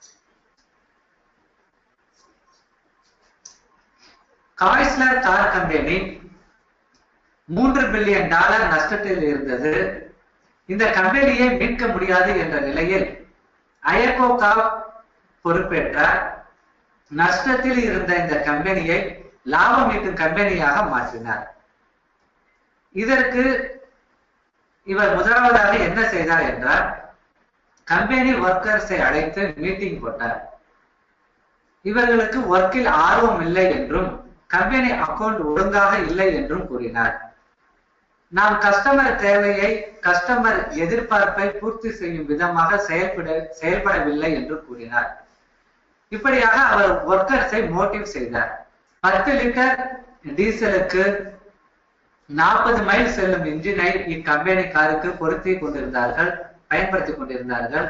காய்ஸ்லர் கார் கம்பெனி மூன்று பில்லியன் டாலர் நஷ்டத்தில் இருந்தது இந்த கம்பெனியை மீட்க முடியாது என்ற நிலையில் அயக்கோகா பொறுப்பேற்றார் நஷ்டத்தில் இருந்த இந்த கம்பெனியை லாபம் ஈட்டும் கம்பெனியாக மாற்றினார் இதற்கு இவர் முதலாவதாக என்ன செய்தார் என்றால் கம்பெனி ஒர்க்கர்ஸை அழைத்து மீட்டிங் போட்டார் இவர்களுக்கு ஒர்க்கில் ஆர்வம் இல்லை என்றும் கம்பெனி அக்கவுண்ட் ஒழுங்காக இல்லை என்றும் கூறினார் நாம் கஸ்டமர் தேவையை கஸ்டமர் எதிர்பார்ப்பை பூர்த்தி செய்யும் விதமாக செயல்பட செயல்படவில்லை என்று கூறினார் இப்படியாக அவர் ஒர்க்கர்ஸை மோட்டிவ் செய்தார் பத்து லிட்டர் டீசலுக்கு நாற்பது மைல் செல்லும் இன்ஜினை இக்கம்பெனி காருக்கு பொருத்தி கொண்டிருந்தார்கள் பயன்படுத்தி கொண்டிருந்தார்கள்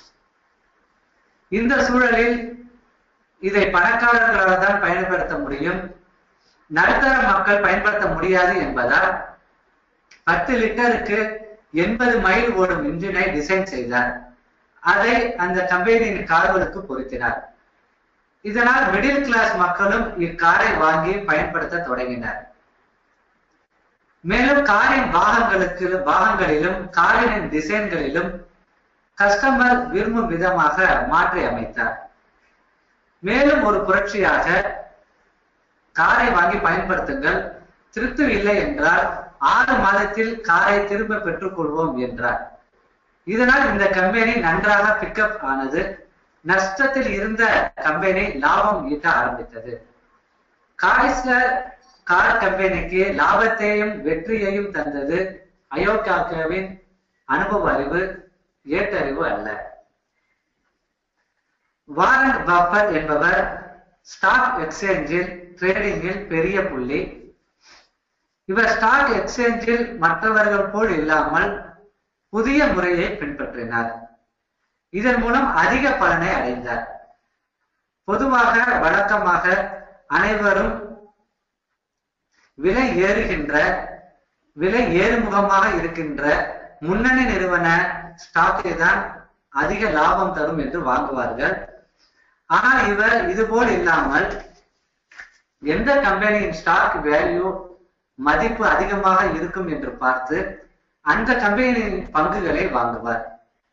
இந்த சூழலில் இதை பணக்காரர்களால் தான் பயன்படுத்த முடியும் நடுத்தர மக்கள் பயன்படுத்த முடியாது என்பதால் பத்து லிட்டருக்கு எண்பது மைல் ஓடும் இன்ஜினை டிசைன் செய்தார் அதை அந்த கம்பெனியின் கார்களுக்கு பொருத்தினார் இதனால் மிடில் கிளாஸ் மக்களும் இக்காரை வாங்கி பயன்படுத்த தொடங்கினர் மேலும் காரின் பாகங்களுக்கு பாகங்களிலும் காரின் டிசைன்களிலும் கஸ்டமர் விரும்பும் விதமாக மாற்றி அமைத்தார் மேலும் ஒரு புரட்சியாக காரை வாங்கி பயன்படுத்துங்கள் திருப்தி இல்லை என்றால் ஆறு மாதத்தில் காரை திரும்ப பெற்றுக் கொள்வோம் என்றார் இதனால் இந்த கம்பெனி நன்றாக பிக்கப் ஆனது நஷ்டத்தில் இருந்த கம்பெனி லாபம் ஈட்ட ஆரம்பித்தது காய்ஸ்லர் கார் கம்பெனிக்கு லாபத்தையும் வெற்றியையும் தந்தது அயோக்காவின் அனுபவ அறிவு ஏற்றறிவு அல்ல வாரன் பஃபட் என்பவர் ஸ்டாக் எக்ஸ்சேஞ்சில் ட்ரேடிங்கில் பெரிய புள்ளி இவர் ஸ்டாக் எக்ஸ்சேஞ்சில் மற்றவர்கள் போல் இல்லாமல் புதிய முறையை பின்பற்றினார் இதன் மூலம் அதிக பலனை அடைந்தார் பொதுவாக வழக்கமாக அனைவரும் விலை ஏறுகின்ற விலை ஏறுமுகமாக இருக்கின்ற முன்னணி நிறுவன ஸ்டாக்கை தான் அதிக லாபம் தரும் என்று வாங்குவார்கள் ஆனால் இவர் இதுபோல் இல்லாமல் எந்த கம்பெனியின் ஸ்டாக் வேல்யூ மதிப்பு அதிகமாக இருக்கும் என்று பார்த்து அந்த கம்பெனியின் பங்குகளை வாங்குவார்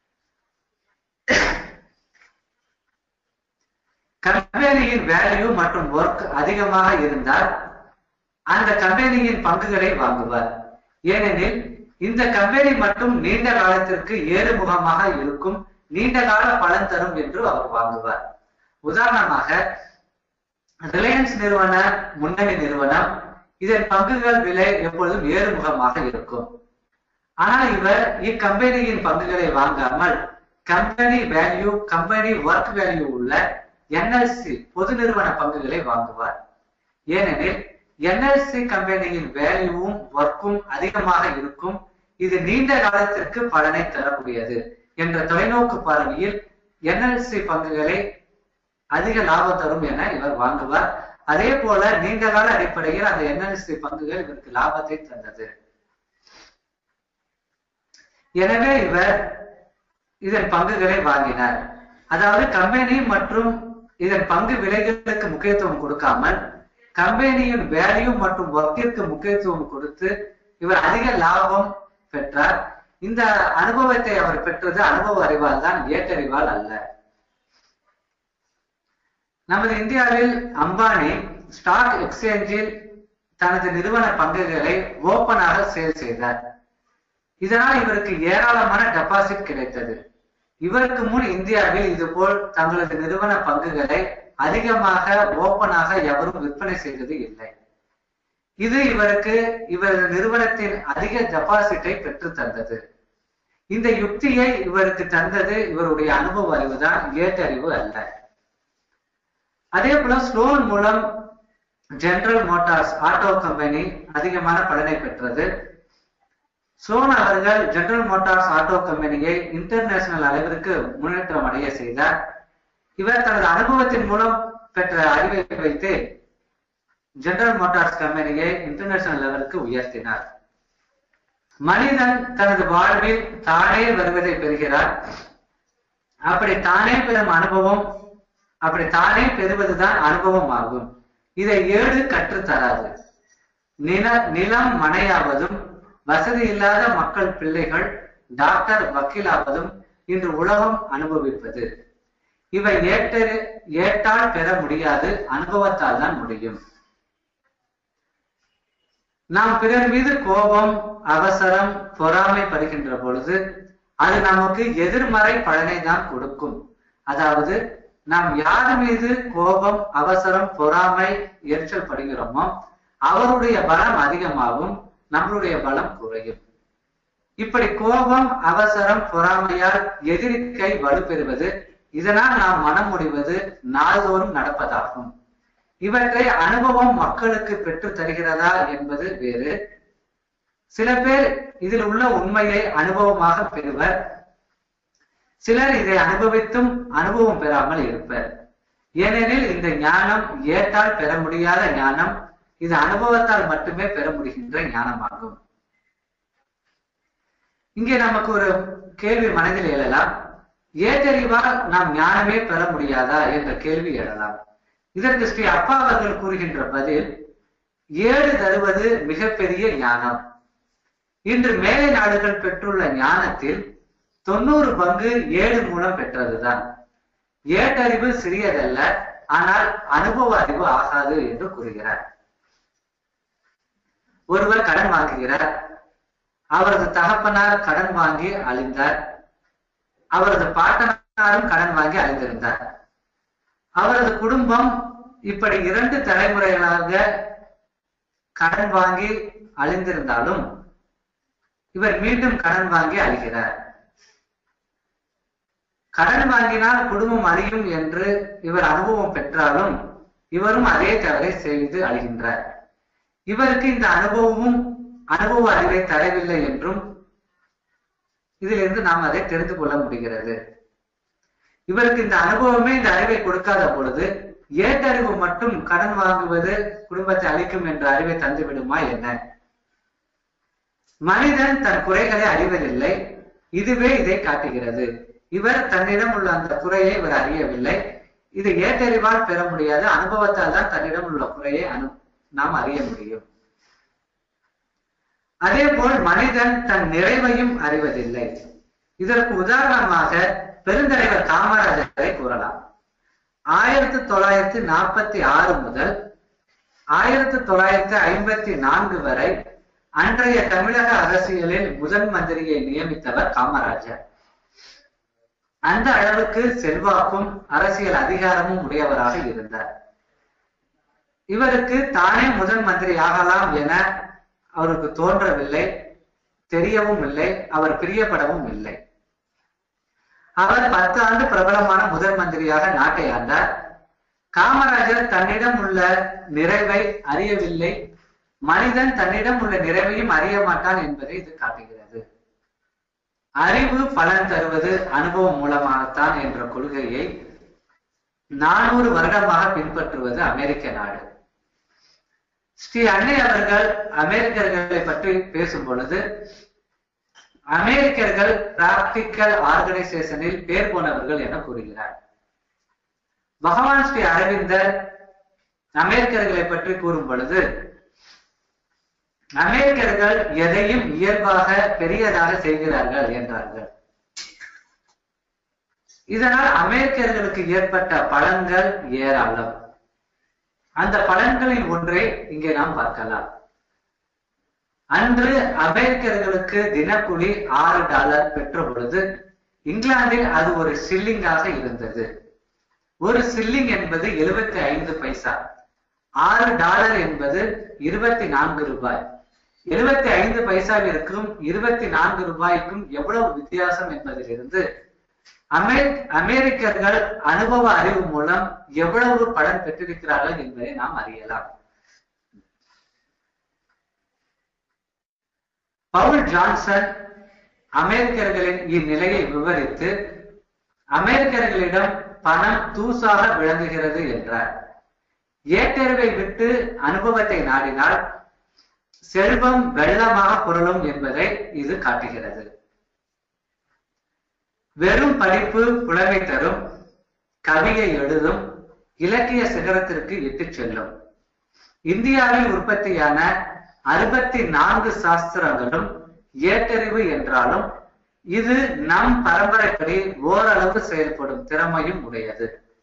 கம்பெனியின் வேல்யூ மற்றும் ஒர்க் அதிகமாக இருந்தால் அந்த கம்பெனியின் பங்குகளை வாங்குவார் ஏனெனில் இந்த கம்பெனி மட்டும் நீண்ட காலத்திற்கு ஏறுமுகமாக இருக்கும் நீண்ட கால பலன் தரும் என்று அவர் வாங்குவார் உதாரணமாக ரிலையன்ஸ் நிறுவன முன்னணி நிறுவனம் இதன் பங்குகள் விலை எப்பொழுதும் ஏறுமுகமாக இருக்கும் ஆனால் இவர் இக்கம்பெனியின் பங்குகளை வாங்காமல் company value company work value உள்ள என்எல்சி பொது நிறுவன பங்குகளை வாங்குவார் ஏனெனில் என்எல்சி கம்பெனியின் வேல்யூவும் ஒர்க்கும் அதிகமாக இருக்கும் இது நீண்ட காலத்திற்கு பலனை தரக்கூடியது என்ற தொலைநோக்கு பார்வையில் என்எல்சி பங்குகளை அதிக லாபம் தரும் என இவர் வாங்குவார் அதே போல நீண்ட கால அடிப்படையில் அந்த என்எல்சி பங்குகள் இவருக்கு லாபத்தை தந்தது எனவே இவர் இதன் பங்குகளை வாங்கினார் அதாவது கம்பெனி மற்றும் இதன் பங்கு விலைகளுக்கு முக்கியத்துவம் கொடுக்காமல் கம்பெனியின் வேல்யூ மற்றும் ஒர்க்கிற்கு முக்கியத்துவம் கொடுத்து இவர் அதிக லாபம் பெற்றார் இந்த அனுபவத்தை அவர் பெற்றது அனுபவ அறிவால் தான் ஏற்றறிவால் அல்ல நமது இந்தியாவில் அம்பானி ஸ்டாக் எக்ஸ்சேஞ்சில் தனது நிறுவன பங்குகளை ஓப்பனாக சேல் செய்தார் இதனால் இவருக்கு ஏராளமான டெபாசிட் கிடைத்தது இவருக்கு முன் இந்தியாவில் இதுபோல் தங்களது நிறுவன பங்குகளை அதிகமாக ஓப்பனாக எவரும் விற்பனை செய்தது இல்லை இது இவருக்கு இவரது நிறுவனத்தின் அதிக டெபாசிட்டை பெற்று தந்தது இந்த யுக்தியை இவருக்கு தந்தது இவருடைய அனுபவ அறிவுதான் ஏற்றறிவு அல்ல அதே போல ஸ்லோன் மூலம் ஜெனரல் மோட்டார்ஸ் ஆட்டோ கம்பெனி அதிகமான பலனை பெற்றது ஸ்லோன் அவர்கள் ஜெனரல் மோட்டார்ஸ் ஆட்டோ கம்பெனியை இன்டர்நேஷனல் அளவிற்கு முன்னேற்றம் அடைய செய்தார் இவர் தனது அனுபவத்தின் மூலம் பெற்ற அறிவை வைத்து ஜெனரல் மோட்டார்ஸ் கம்பெனியை இன்டர்நேஷனல் லெவலுக்கு உயர்த்தினார் மனிதன் தனது வாழ்வில் தானே வருவதை பெறுகிறார் அப்படி தானே பெறும் அனுபவம் அப்படி தானே பெறுவதுதான் அனுபவம் ஆகும் இதை ஏடு கற்றுத்தராது நில நிலம் மனையாவதும் வசதி இல்லாத மக்கள் பிள்ளைகள் டாக்டர் வக்கீலாவதும் இன்று உலகம் அனுபவிப்பது இவை ஏற்ற ஏற்றால் பெற முடியாது அனுபவத்தால் தான் முடியும் நாம் பிறர் மீது கோபம் அவசரம் பொறாமைப்படுகின்ற பொழுது அது நமக்கு எதிர்மறை பலனை தான் கொடுக்கும் அதாவது நாம் யார் மீது கோபம் அவசரம் பொறாமை எரிச்சல் படுகிறோமோ அவருடைய பலம் அதிகமாகும் நம்மளுடைய பலம் குறையும் இப்படி கோபம் அவசரம் பொறாமையால் எதிர்க்கை வலுப்பெறுவது இதனால் நாம் மனம் முடிவது நாள்தோறும் நடப்பதாகும் இவற்றை அனுபவம் மக்களுக்கு பெற்று தருகிறதா என்பது வேறு சில பேர் இதில் உள்ள உண்மையை அனுபவமாக பெறுவர் சிலர் இதை அனுபவித்தும் அனுபவம் பெறாமல் இருப்பர் ஏனெனில் இந்த ஞானம் ஏற்றால் பெற முடியாத ஞானம் இது அனுபவத்தால் மட்டுமே பெற முடிகின்ற ஞானமாகும் இங்கே நமக்கு ஒரு கேள்வி மனதில் எழலாம் ஏற்றறிவால் நாம் ஞானமே பெற முடியாதா என்ற கேள்வி எழலாம் இதற்கு ஸ்ரீ அப்பா அவர்கள் கூறுகின்ற பதில் ஏடு தருவது மிகப்பெரிய ஞானம் இன்று மேலை நாடுகள் பெற்றுள்ள ஞானத்தில் தொண்ணூறு பங்கு ஏடு மூலம் பெற்றதுதான் ஏட்டறிவு சிறியதல்ல ஆனால் அனுபவ அறிவு ஆகாது என்று கூறுகிறார் ஒருவர் கடன் வாங்குகிறார் அவரது தகப்பனார் கடன் வாங்கி அழிந்தார் அவரது பாட்டனாரும் கடன் வாங்கி அழிந்திருந்தார் அவரது குடும்பம் இப்படி இரண்டு தலைமுறைகளாக கடன் வாங்கி அழிந்திருந்தாலும் இவர் மீண்டும் கடன் வாங்கி அழிகிறார் கடன் வாங்கினால் குடும்பம் அழியும் என்று இவர் அனுபவம் பெற்றாலும் இவரும் அதே தவறை செய்து அழிகின்றார் இவருக்கு இந்த அனுபவமும் அனுபவ அறிவை தரவில்லை என்றும் இதிலிருந்து நாம் அதை தெரிந்து கொள்ள முடிகிறது இவருக்கு இந்த அனுபவமே இந்த அறிவை கொடுக்காத பொழுது ஏட்டறிவு மட்டும் கடன் வாங்குவது குடும்பத்தை அழிக்கும் என்ற அறிவை தந்து விடுமா என்ன மனிதன் தன் குறைகளை அறிவதில்லை இதுவே இதை காட்டுகிறது இவர் தன்னிடம் உள்ள அந்த குறையை இவர் அறியவில்லை இது ஏற்றறிவால் பெற முடியாது அனுபவத்தால் தான் தன்னிடம் உள்ள குறையை அனு நாம் அறிய முடியும் அதே போல் மனிதன் தன் நிறைவையும் அறிவதில்லை இதற்கு உதாரணமாக பெருந்தலைவர் காமராஜரை கூறலாம் ஆயிரத்தி தொள்ளாயிரத்தி நாற்பத்தி ஆறு முதல் ஆயிரத்தி தொள்ளாயிரத்தி ஐம்பத்தி நான்கு வரை அன்றைய தமிழக அரசியலில் முதன் மந்திரியை நியமித்தவர் காமராஜர் அந்த அளவுக்கு செல்வாக்கும் அரசியல் அதிகாரமும் உடையவராக இருந்தார் இவருக்கு தானே முதன் மந்திரி ஆகலாம் என அவருக்கு தோன்றவில்லை தெரியவும் இல்லை அவர் பிரியப்படவும் இல்லை அவர் பத்து ஆண்டு பிரபலமான முதன் மந்திரியாக நாட்டை ஆண்டார் காமராஜர் தன்னிடம் உள்ள நிறைவை அறியவில்லை மனிதன் தன்னிடம் உள்ள நிறைவையும் அறிய மாட்டான் என்பதை இது காட்டுகிறது அறிவு பலன் தருவது அனுபவம் மூலமாகத்தான் என்ற கொள்கையை நானூறு வருடமாக பின்பற்றுவது அமெரிக்க நாடு ஸ்ரீ அன்னை அவர்கள் அமெரிக்கர்களை பற்றி பேசும் பொழுது அமெரிக்கர்கள் பிராக்டிக்கல் ஆர்கனைசேஷனில் பேர் போனவர்கள் என கூறுகிறார் பகவான் ஸ்ரீ அரவிந்தர் அமெரிக்கர்களை பற்றி கூறும் பொழுது அமெரிக்கர்கள் எதையும் இயல்பாக பெரியதாக செய்கிறார்கள் என்றார்கள் இதனால் அமெரிக்கர்களுக்கு ஏற்பட்ட பலன்கள் ஏராளம் அந்த பலன்களில் ஒன்றை இங்கே நாம் பார்க்கலாம் அன்று அமெரிக்கர்களுக்கு தினக்கூலி ஆறு டாலர் பெற்ற பொழுது இங்கிலாந்தில் அது ஒரு சில்லிங்காக இருந்தது ஒரு சில்லிங் என்பது எழுபத்தி ஐந்து பைசா ஆறு டாலர் என்பது இருபத்தி நான்கு ரூபாய் எழுபத்தி ஐந்து பைசாவிற்கும் இருபத்தி நான்கு ரூபாய்க்கும் எவ்வளவு வித்தியாசம் என்பதிலிருந்து அமெ அமெரிக்கர்கள் அனுபவ அறிவு மூலம் எவ்வளவு பலன் பெற்றிருக்கிறார்கள் என்பதை நாம் அறியலாம் பவுல் ஜான்சன் அமெரிக்கர்களின் இந்நிலையை விவரித்து அமெரிக்கர்களிடம் பணம் தூசாக விளங்குகிறது என்றார் ஏற்றறிவை விட்டு அனுபவத்தை நாடினால் செல்வம் வெள்ளமாக புரளும் என்பதை இது காட்டுகிறது வெறும் படிப்பு புலமை தரும் கவியை எழுதும் இலக்கிய சிகரத்திற்கு இட்டுச் செல்லும் இந்தியாவில் உற்பத்தியான அறுபத்தி நான்கு சாஸ்திரங்களும் ஏட்டறிவு என்றாலும் இது நம் பரம்பரைப்படி ஓரளவு செயல்படும் திறமையும் உடையது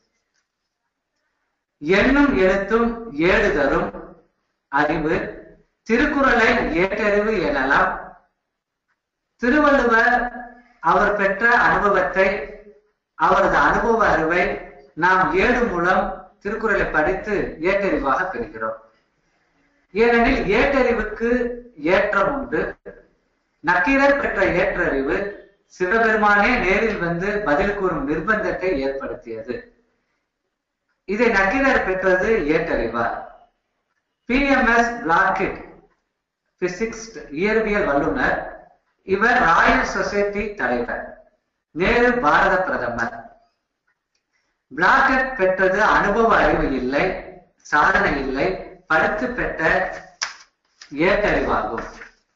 எண்ணும் எழுத்தும் ஏடு தரும் அறிவு திருக்குறளை ஏட்டறிவு எனலாம் திருவள்ளுவர் அவர் பெற்ற அனுபவத்தை அவரது அனுபவ அறிவை நாம் ஏடு மூலம் திருக்குறளை படித்து ஏட்டறிவாக பெறுகிறோம் ஏனெனில் ஏட்டறிவுக்கு ஏற்றம் உண்டு நக்கீரர் பெற்ற ஏற்றறிவு சிவபெருமானே நேரில் வந்து பதில் கூறும் நிர்பந்தத்தை ஏற்படுத்தியது இதை நக்கீரர் பெற்றது ஏற்றறிவார் P M S Blackett physics இயற்பியல் வல்லுநர் இவர் ராயல் சொசைட்டி தலைவர் நேரு பாரத பிரதமர் பிளாக்கெட் பெற்றது அனுபவ அறிவு இல்லை சாதனை இல்லை படித்து பெற்ற ஏற்றறிவாகும்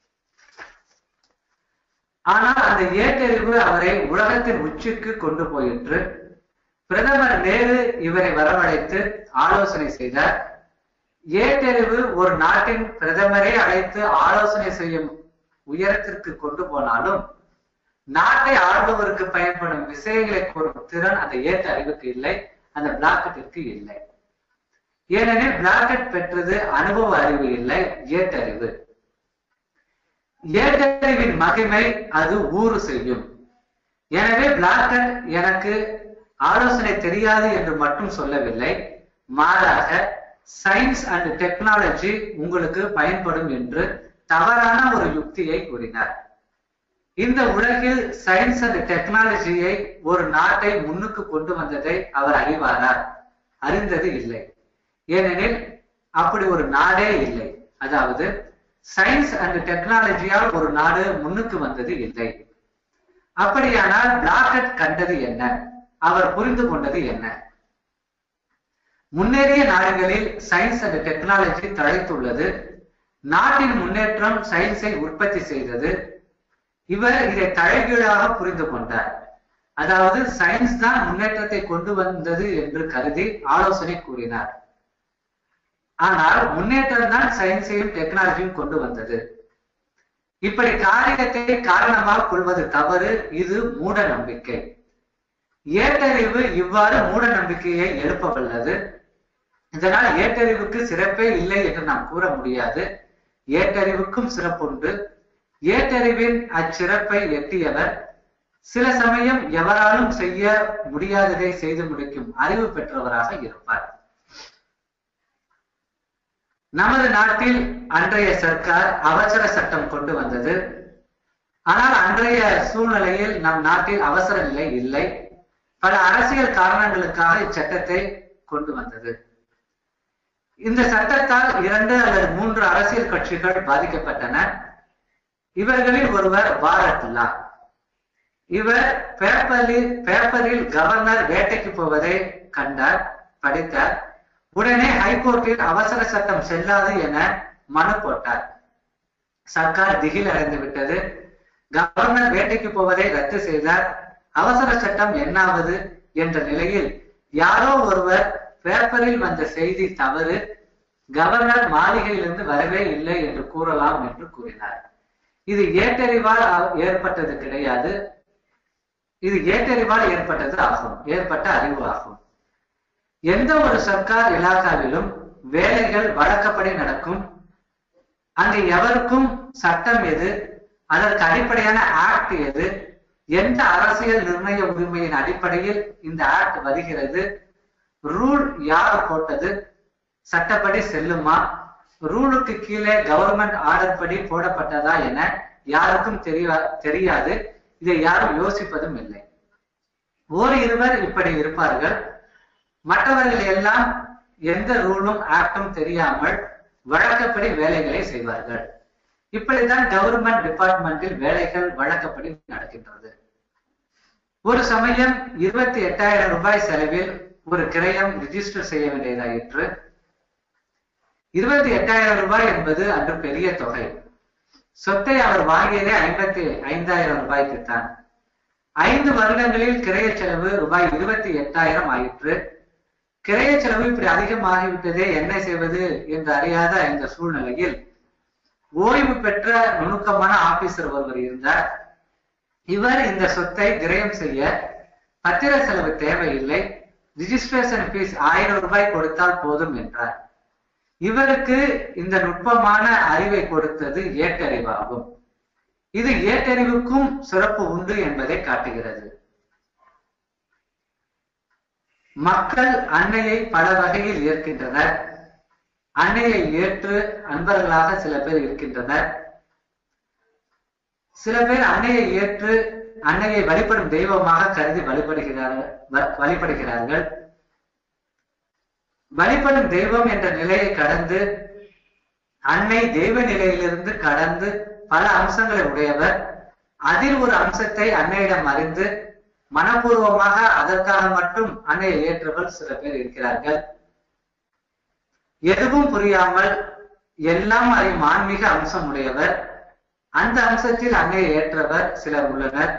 ஆனால் அந்த ஏற்றறிவு அவரை உலகத்தின் உச்சிக்கு கொண்டு போயிற்று பிரதமர் நேரு இவரை வரவழைத்து ஆலோசனை செய்தார் ஏற்றறிவு ஒரு நாட்டின் பிரதமரை அழைத்து ஆலோசனை செய்யும் உயரத்திற்கு கொண்டு போனாலும் நாட்டை ஆள்பவருக்கு பயன்படும் விஷயங்களை கூறும் திறன் அந்த ஏற்ற அறிவுக்கு இல்லை அந்த பிளாக்கெட்டிற்கு இல்லை ஏனெனில் பிளாக்கெட் பெற்றது அனுபவ அறிவு இல்லை ஏற்றறிவு ஏற்றறிவின் மகிமை அது ஊறு செய்யும் எனவே பிளாக்கெட் எனக்கு ஆலோசனை தெரியாது என்று மட்டும் சொல்லவில்லை மாறாக சயின்ஸ் அண்ட் டெக்னாலஜி உங்களுக்கு பயன்படும் என்று தவறான ஒரு யுக்தியை கூறினார் இந்த உலகில் சயின்ஸ் அண்ட் டெக்னாலஜியை ஒரு நாட்டை முன்னுக்கு கொண்டு வந்ததை அவர் அறிவாரா அறிந்தது இல்லை ஏனெனில் அப்படி ஒரு நாடே இல்லை அதாவது சயின்ஸ் அண்ட் டெக்னாலஜியால் ஒரு நாடு முன்னுக்கு வந்தது இல்லை அப்படியானால் பிளாக்கெட் கண்டது என்ன அவர் புரிந்து கொண்டது என்ன முன்னேறிய நாடுகளில் சயின்ஸ் அண்ட் டெக்னாலஜி தழைத்துள்ளது நாட்டின் முன்னேற்றம் சயின்ஸை உற்பத்தி செய்தது இவர் இதை தலைகீழாக புரிந்து கொண்டார் அதாவது சயின்ஸ் தான் முன்னேற்றத்தை கொண்டு வந்தது என்று கருதி ஆலோசனை கூறினார் ஆனால் முன்னேற்றம் தான் சயின்ஸையும் டெக்னாலஜியும் கொண்டு வந்தது இப்படி காரியத்தை காரணமாக கொள்வது தவறு இது மூட நம்பிக்கை ஏட்டறிவு இவ்வாறு மூட நம்பிக்கையை எழுப்ப வல்லது இதனால் ஏட்டறிவுக்கு சிறப்பே இல்லை என்று நாம் கூற முடியாது ஏட்டறிவுக்கும் சிறப்புண்டு ஏட்டறிவின் அச்சிறப்பை எட்டியவர் சில சமயம் எவராலும் செய்ய முடியாததை செய்து முடிக்கும் அறிவு பெற்றவராக இருப்பார் நமது நாட்டில் அன்றைய சர்க்கார் அவசர சட்டம் கொண்டு வந்தது ஆனால் அன்றைய சூழ்நிலையில் நம் நாட்டில் அவசர நிலை இல்லை பல அரசியல் காரணங்களுக்காக இச்சட்டத்தை கொண்டு வந்தது இந்த சட்டத்தால் இரண்டு அல்லது மூன்று அரசியல் கட்சிகள் பாதிக்கப்பட்டன இவர்களில் ஒருவர் பாரத்லா இவர் பேப்பரில் பேப்பரில் கவர்னர் வேட்டைக்கு போவதை கண்டார் படித்தார் உடனே ஹைகோர்ட்டில் அவசர சட்டம் செல்லாது என மனு போட்டார் சர்க்கார் திகில் அடைந்து விட்டது கவர்னர் வேட்டைக்கு போவதை ரத்து செய்தார் அவசர சட்டம் என்னாவது என்ற நிலையில் யாரோ ஒருவர் பேப்பரில் வந்த செய்தி தவறு கவர்னர் மாளிகையிலிருந்து வரவே இல்லை என்று கூறலாம் என்று கூறினார் இது ஏற்றறிவால் ஏற்பட்டது கிடையாது இது ஏற்றறிவால் ஏற்பட்டது ஆகும் ஏற்பட்ட அறிவு ஆகும் எந்த ஒரு சர்க்கார் இலாக்காவிலும் வேலைகள் வழக்கப்படி நடக்கும் அங்கு எவருக்கும் சட்டம் எது அதற்கு அடிப்படையான ஆக்ட் எது எந்த அரசியல் நிர்ணய உரிமையின் அடிப்படையில் இந்த ஆக்ட் வருகிறது ரூல் யார் போட்டது சட்டப்படி செல்லுமா ரூலுக்கு கீழே கவர்மெண்ட் ஆர்டர் படி போடப்பட்டதா என யாருக்கும் தெரிய தெரியாது இதை யாரும் யோசிப்பதும் இல்லை ஓர் இருவர் இப்படி இருப்பார்கள் மற்றவர்கள் எல்லாம் எந்த ரூலும் ஆக்டும் தெரியாமல் வழக்கப்படி வேலைகளை செய்வார்கள் இப்படித்தான் கவர்மெண்ட் டிபார்ட்மெண்டில் வேலைகள் வழக்கப்படி நடக்கின்றது ஒரு சமயம் இருபத்தி எட்டாயிரம் ரூபாய் செலவில் ஒரு கிரயம் ரிஜிஸ்டர் செய்ய வேண்டியதாயிற்று இருபத்தி எட்டாயிரம் ரூபாய் என்பது அன்று பெரிய தொகை சொத்தை அவர் வாங்கியதே ஐம்பத்தி ஐந்தாயிரம் ரூபாய்க்கு தான் ஐந்து வருடங்களில் கிரைய செலவு ரூபாய் இருபத்தி எட்டாயிரம் ஆயிற்று கிரைய செலவு இப்படி அதிகமாகிவிட்டதே என்ன செய்வது என்று அறியாத இந்த சூழ்நிலையில் ஓய்வு பெற்ற நுணுக்கமான ஆபீசர் ஒருவர் இருந்தார் இவர் இந்த சொத்தை கிரயம் செய்ய பத்திர செலவு தேவையில்லை ரிஜிஸ்ட்ரேஷன் ஃபீஸ் ஆயிரம் ரூபாய் கொடுத்தால் போதும் என்றார் இவருக்கு இந்த நுட்பமான அறிவை கொடுத்தது ஏட்டறிவாகும் இது ஏட்டறிவுக்கும் சிறப்பு உண்டு என்பதை காட்டுகிறது மக்கள் அன்னையை பல வகையில் ஏற்கின்றனர் அன்னையை ஏற்று அன்பர்களாக சில பேர் இருக்கின்றனர் சில பேர் அன்னையை ஏற்று அன்னையை வழிபடும் தெய்வமாக கருதி வழிபடுகிறார்கள் வழிபடுகிறார்கள் வழிபடும் தெய்வம் என்ற நிலையை கடந்து அன்னை தெய்வ நிலையிலிருந்து கடந்து பல அம்சங்களை உடையவர் அதில் ஒரு அம்சத்தை அன்னையிடம் அறிந்து மனப்பூர்வமாக அதற்காக மட்டும் அன்னையை ஏற்றவர் சில பேர் இருக்கிறார்கள் எதுவும் புரியாமல் எல்லாம் அறியும் ஆன்மீக அம்சம் உடையவர் அந்த அம்சத்தில் அன்னையை ஏற்றவர் சிலர் உள்ளனர்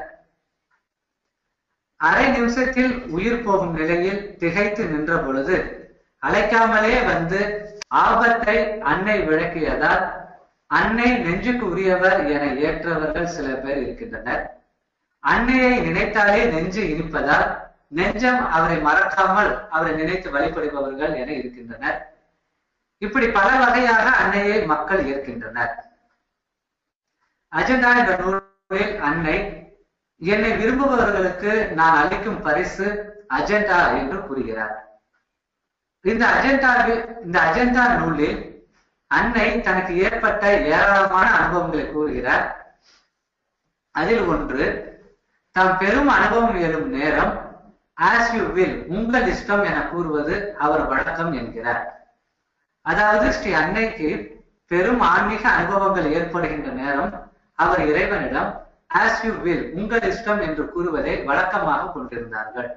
அரை நிமிஷத்தில் உயிர் போகும் நிலையில் திகைத்து நின்ற பொழுது அழைக்காமலே வந்து ஆபத்தை அன்னை விளக்கியதால் அன்னை நெஞ்சுக்கு உரியவர் என ஏற்றவர்கள் சில பேர் இருக்கின்றனர் அன்னையை நினைத்தாலே நெஞ்சு இனிப்பதால் நெஞ்சம் அவரை மறக்காமல் அவரை நினைத்து வழிபடுபவர்கள் என இருக்கின்றனர் இப்படி பல வகையாக அன்னையை மக்கள் ஏற்கின்றனர் அஜெண்டா என்ற நூலில் அன்னை என்னை விரும்புபவர்களுக்கு நான் அளிக்கும் பரிசு அஜெண்டா என்று கூறுகிறார் இந்த அஜெண்டாவில் இந்த அஜெண்டா நூலில் அன்னை தனக்கு ஏற்பட்ட ஏராளமான அனுபவங்களை கூறுகிறார் அதில் ஒன்று தாம் பெரும் அனுபவம் எழும் நேரம் ஆஸ் யூ வில் உங்கள் இஷ்டம் என கூறுவது அவர் வழக்கம் என்கிறார் அதாவது ஸ்ரீ அன்னைக்கு பெரும் ஆன்மீக அனுபவங்கள் ஏற்படுகின்ற நேரம் அவர் இறைவனிடம் ஆஸ் யூ வில் உங்கள் இஷ்டம் என்று கூறுவதை வழக்கமாக கொண்டிருந்தார்கள்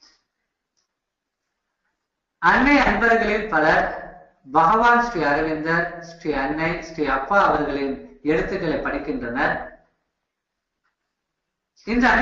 அன்னை அன்பர்களில் பலர் பகவான் ஸ்ரீ அரவிந்தர் ஸ்ரீ அன்னை ஸ்ரீ அப்பா அவர்களின் எழுத்துக்களை படிக்கின்றனர் இந்த